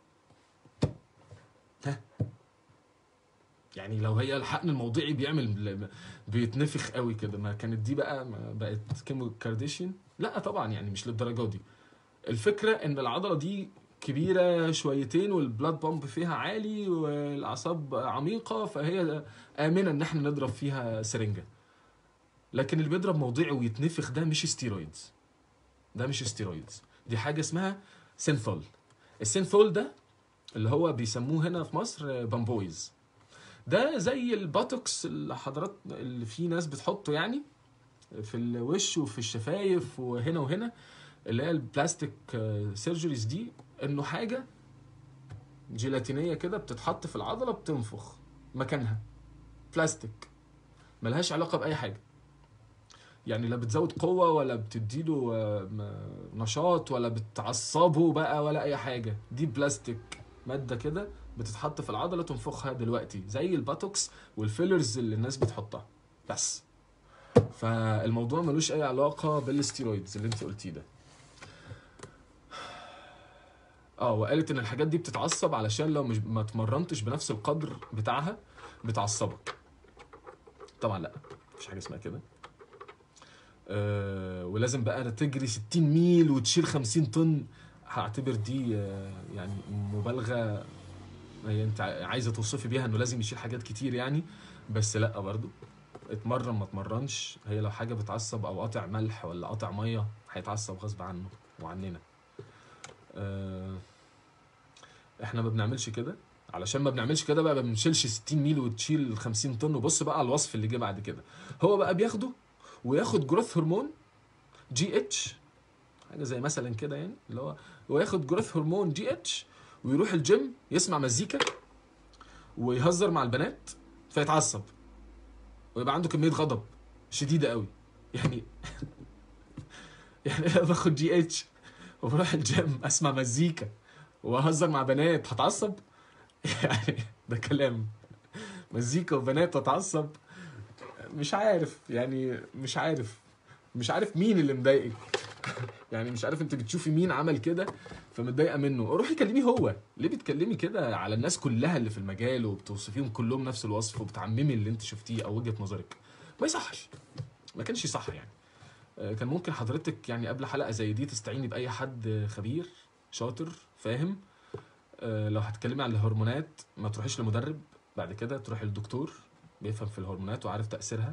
Speaker 1: ها يعني لو هي الحقن الموضعي بيعمل بيتنفخ قوي كده ما كانت دي بقى ما بقت كيمو كارديشيان لا طبعا يعني مش للدرجه دي الفكره ان العضله دي كبيره شويتين والبلاد بامب فيها عالي والاعصاب عميقه فهي امنه ان احنا نضرب فيها سرنجه لكن اللي بيضرب موضعي ويتنفخ ده مش ستيرويدز ده مش ستيرويدز دي حاجه اسمها سينثول السينثول ده اللي هو بيسموه هنا في مصر بامبويز ده زي البوتوكس اللي حضرات اللي في ناس بتحطه يعني في الوش وفي الشفايف وهنا وهنا اللي هي البلاستيك سيرجريز دي انه حاجه جيلاتينيه كده بتتحط في العضله بتنفخ مكانها بلاستيك ملهاش علاقه باي حاجه يعني لا بتزود قوه ولا بتديله نشاط ولا بتعصبه بقى ولا اي حاجه دي بلاستيك ماده كده بتتحط في العضله تنفخها دلوقتي زي الباتوكس والفيلرز اللي الناس بتحطها بس فالموضوع ملوش اي علاقه بالستيرويدز اللي انت قلتيه ده اه وقالت ان الحاجات دي بتتعصب علشان لو مش ما اتمرنتش بنفس القدر بتاعها بتعصبك طبعا لا مفيش حاجه اسمها كده آه ولازم بقى تجري 60 ميل وتشيل 50 طن هعتبر دي آه يعني مبالغه هي انت عايزه توصفي بيها انه لازم يشيل حاجات كتير يعني بس لا برضو اتمرن ما اتمرنش هي لو حاجه بتعصب او قاطع ملح ولا قاطع ميه هيتعصب غصب عنه وعننا اه احنا ما بنعملش كده علشان ما بنعملش كده بقى ما بنشيلش 60 ميل وتشيل 50 طن وبص بقى على الوصف اللي جه بعد كده هو بقى بياخده وياخد جروث هرمون جي اتش حاجه زي مثلا كده يعني اللي هو وياخد جروث هرمون جي اتش ويروح الجيم يسمع مزيكا ويهزر مع البنات فيتعصب ويبقى عنده كميه غضب شديده قوي يعني يعني انا باخد جي اتش وبروح الجيم اسمع مزيكا واهزر مع بنات هتعصب يعني ده كلام مزيكا وبنات اتعصب مش عارف يعني مش عارف مش عارف مين اللي مضايقك يعني مش عارف انت بتشوفي مين عمل كده فمتضايقه منه روحي كلميه هو ليه بتكلمي كده على الناس كلها اللي في المجال وبتوصفيهم كلهم نفس الوصف وبتعممي اللي انت شفتيه او وجهه نظرك ما يصحش ما كانش صح يعني كان ممكن حضرتك يعني قبل حلقه زي دي تستعيني باي حد خبير شاطر فاهم لو هتكلمي عن الهرمونات ما تروحيش لمدرب بعد كده تروحي للدكتور بيفهم في الهرمونات وعارف تاثيرها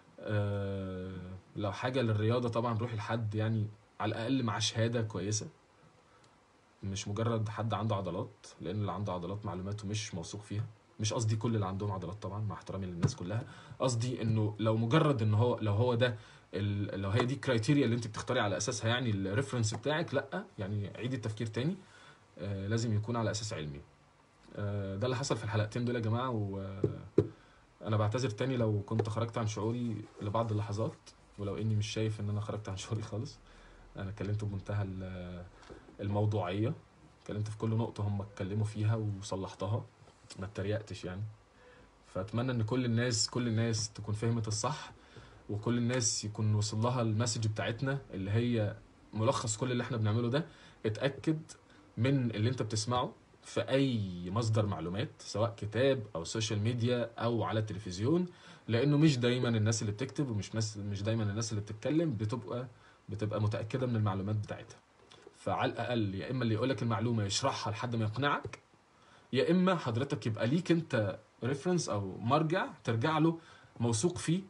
Speaker 1: لو حاجه للرياضه طبعا روحي لحد يعني على الاقل مع شهاده كويسه مش مجرد حد عنده عضلات لان اللي عنده عضلات معلوماته مش موثوق فيها مش قصدي كل اللي عندهم عضلات طبعا مع احترامي للناس كلها قصدي انه لو مجرد ان هو لو هو ده لو هي دي الكرايتيريا اللي انت بتختاري على اساسها يعني الريفرنس بتاعك لا يعني عيدي التفكير تاني آه لازم يكون على اساس علمي آه ده اللي حصل في الحلقتين دول يا جماعه وانا بعتذر تاني لو كنت خرجت عن شعوري لبعض اللحظات ولو اني مش شايف ان انا خرجت عن شعوري خالص انا اتكلمت بمنتهى الموضوعيه اتكلمت في كل نقطه هم اتكلموا فيها وصلحتها ما اتريقتش يعني فاتمنى ان كل الناس كل الناس تكون فهمت الصح وكل الناس يكون وصل لها المسج بتاعتنا اللي هي ملخص كل اللي احنا بنعمله ده اتاكد من اللي انت بتسمعه في اي مصدر معلومات سواء كتاب او سوشيال ميديا او على التلفزيون لانه مش دايما الناس اللي بتكتب ومش ناس مش دايما الناس اللي بتتكلم بتبقى بتبقى متاكده من المعلومات بتاعتها فعلى الاقل يا اما اللي يقولك المعلومه يشرحها لحد ما يقنعك يا اما حضرتك يبقى ليك انت ريفرنس او مرجع ترجع له موثوق فيه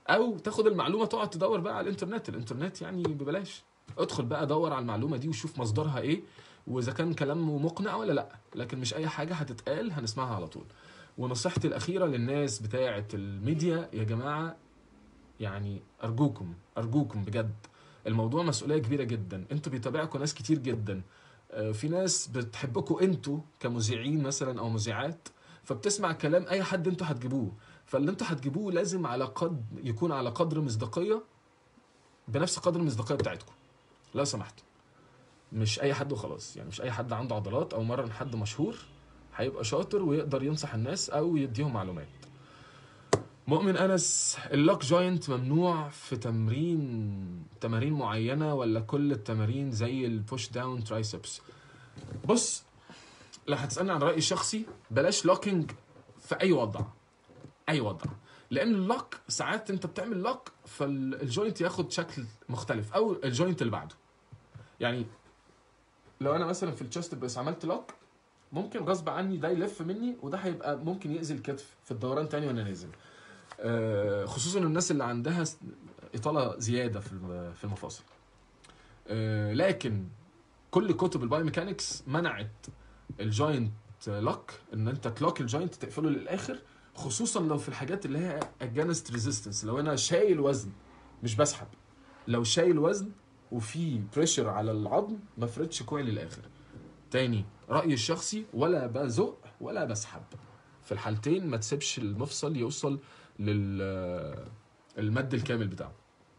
Speaker 1: او تاخد المعلومه تقعد تدور بقى على الانترنت الانترنت يعني ببلاش ادخل بقى دور على المعلومه دي وشوف مصدرها ايه واذا كان كلامه مقنع ولا لا لكن مش اي حاجه هتتقال هنسمعها على طول ونصيحتي الاخيره للناس بتاعه الميديا يا جماعه يعني ارجوكم ارجوكم بجد الموضوع مسؤوليه كبيره جدا انتوا بيتابعكم ناس كتير جدا آه، في ناس بتحبكم انتوا كمذيعين مثلا او مذيعات فبتسمع كلام اي حد انتوا هتجيبوه فاللي انتوا هتجيبوه لازم على قد يكون على قدر مصداقيه بنفس قدر المصداقيه بتاعتكم لو سمحتوا مش اي حد وخلاص يعني مش اي حد عنده عضلات او مرن حد مشهور هيبقى شاطر ويقدر ينصح الناس او يديهم معلومات مؤمن انس اللوك جوينت ممنوع في تمرين تمارين معينه ولا كل التمارين زي البوش داون ترايسبس بص لو هتسالني عن رايي الشخصي بلاش لوكينج في اي وضع اي وضع لان اللوك ساعات انت بتعمل لوك فالجوينت ياخد شكل مختلف او الجوينت اللي بعده يعني لو انا مثلا في التشست بس عملت لوك ممكن غصب عني ده يلف مني وده هيبقى ممكن يأذي الكتف في الدوران تاني وانا نازل آه، خصوصا الناس اللي عندها س- اطاله زياده في الم- في المفاصل آه، لكن كل كتب البايوميكانكس منعت الجوينت لوك ان انت تلوك الجوينت تقفله للاخر خصوصا لو في الحاجات اللي هي اجانست ريزيستنس لو انا شايل وزن مش بسحب لو شايل وزن وفي بريشر على العظم ما فردش كوعي للاخر تاني رايي الشخصي ولا بزق ولا بسحب في الحالتين ما تسيبش المفصل يوصل لل المد الكامل بتاعه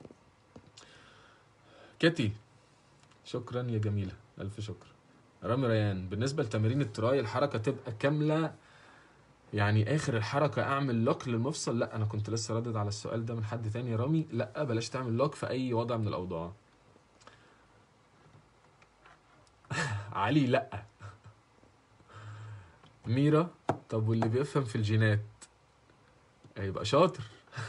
Speaker 1: كيتي شكرا يا جميلة ألف شكر رامي ريان بالنسبة لتمارين التراي الحركة تبقى كاملة يعني آخر الحركة أعمل لوك للمفصل لا أنا كنت لسه ردد على السؤال ده من حد تاني يا رامي لا بلاش تعمل لوك في أي وضع من الأوضاع علي لا ميرا طب واللي بيفهم في الجينات هيبقى شاطر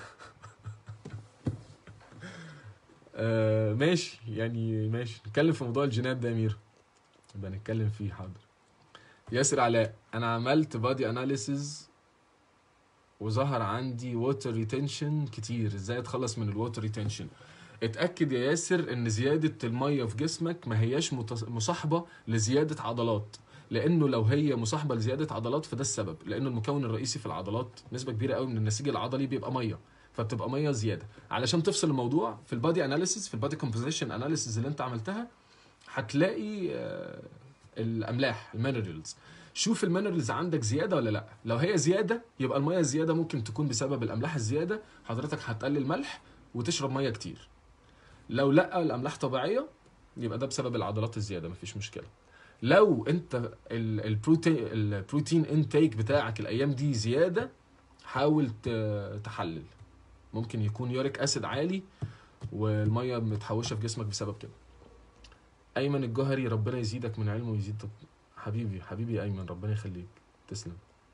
Speaker 1: آه ماشي يعني ماشي نتكلم في موضوع الجينات ده يا ميرا يبقى نتكلم فيه حاضر ياسر علاء انا عملت بادي اناليسز وظهر عندي ووتر ريتنشن كتير ازاي اتخلص من الووتر ريتنشن اتاكد يا ياسر ان زياده الميه في جسمك ما هياش متص- مصاحبه لزياده عضلات لانه لو هي مصاحبه لزياده عضلات فده السبب لانه المكون الرئيسي في العضلات نسبه كبيره قوي من النسيج العضلي بيبقى ميه فبتبقى ميه زياده علشان تفصل الموضوع في البادي اناليسيس في البادي كومبوزيشن اناليسيس اللي انت عملتها هتلاقي آه، الاملاح المينرالز شوف المينرالز عندك زياده ولا لا لو هي زياده يبقى الميه الزياده ممكن تكون بسبب الاملاح الزياده حضرتك هتقلل ملح وتشرب ميه كتير لو لا الاملاح طبيعيه يبقى ده بسبب العضلات الزياده مفيش مشكله لو انت ال- البروتين البروتين انتيك بتاعك الايام دي زياده حاول ت- تحلل ممكن يكون يوريك اسيد عالي والميه متحوشه في جسمك بسبب كده ايمن الجوهري ربنا يزيدك من علمه ويزيد تط- حبيبي حبيبي يا ايمن ربنا يخليك تسلم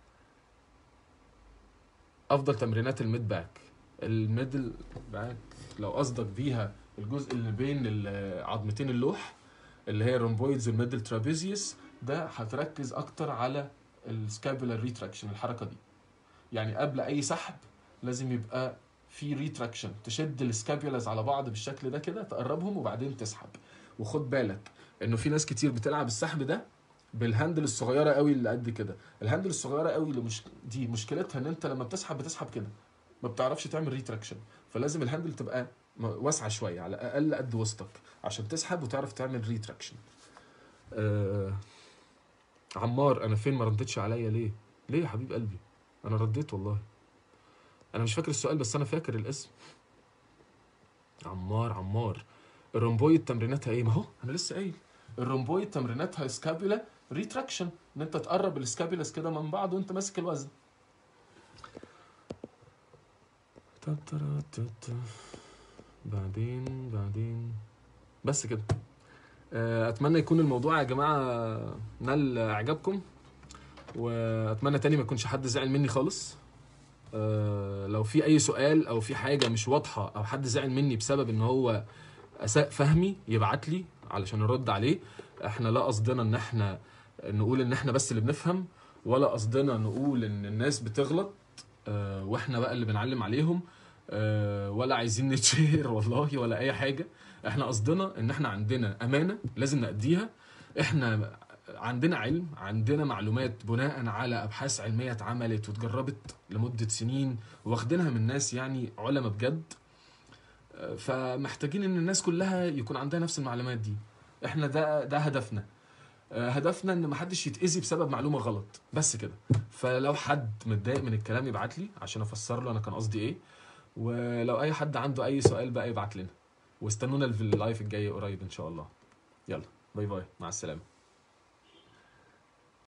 Speaker 1: افضل تمرينات الميد باك الميدل باك لو قصدك بيها الجزء اللي بين ال- عظمتين اللوح اللي هي الرومبويدز والميدل ترابيزيوس ده هتركز اكتر على السكابولار ريتراكشن الحركه دي يعني قبل اي سحب لازم يبقى في ريتراكشن تشد السكابيولاز على بعض بالشكل ده كده تقربهم وبعدين تسحب وخد بالك انه في ناس كتير بتلعب السحب ده بالهاندل الصغيره قوي اللي قد كده الهاندل الصغيره قوي اللي مش دي مشكلتها ان انت لما بتسحب بتسحب كده ما بتعرفش تعمل ريتراكشن فلازم الهاندل تبقى م- واسعه شويه على الاقل قد وسطك عشان تسحب وتعرف تعمل ريتراكشن آه عمار انا فين ما ردتش عليا ليه ليه يا حبيب قلبي انا رديت والله انا مش فاكر السؤال بس انا فاكر الاسم عمار عمار الرومبويد تمريناتها ايه ما هو انا لسه قايل الرومبويد تمريناتها سكابولا ريتراكشن ان انت تقرب السكابولاس كده من بعض وانت ماسك الوزن تاترا تاتا. بعدين بعدين بس كده آه، اتمنى يكون الموضوع يا جماعه نال اعجابكم واتمنى تاني ما يكونش حد زعل مني خالص آه، لو في اي سؤال او في حاجه مش واضحه او حد زعل مني بسبب ان هو اساء فهمي يبعت لي علشان ارد عليه احنا لا قصدنا ان احنا نقول ان احنا بس اللي بنفهم ولا قصدنا نقول ان الناس بتغلط آه، واحنا بقى اللي بنعلم عليهم آه، ولا عايزين نتشهر والله ولا اي حاجه احنا قصدنا ان احنا عندنا امانه لازم نأديها احنا عندنا علم عندنا معلومات بناء على ابحاث علميه اتعملت واتجربت لمده سنين واخدينها من ناس يعني علماء بجد آه، فمحتاجين ان الناس كلها يكون عندها نفس المعلومات دي احنا ده ده هدفنا آه، هدفنا ان محدش يتاذي بسبب معلومه غلط بس كده فلو حد متضايق من الكلام يبعت لي عشان افسر له انا كان قصدي ايه ولو اي حد عنده اي سؤال بقى يبعت لنا واستنونا في اللايف الجاي قريب ان شاء الله يلا باي باي مع السلامه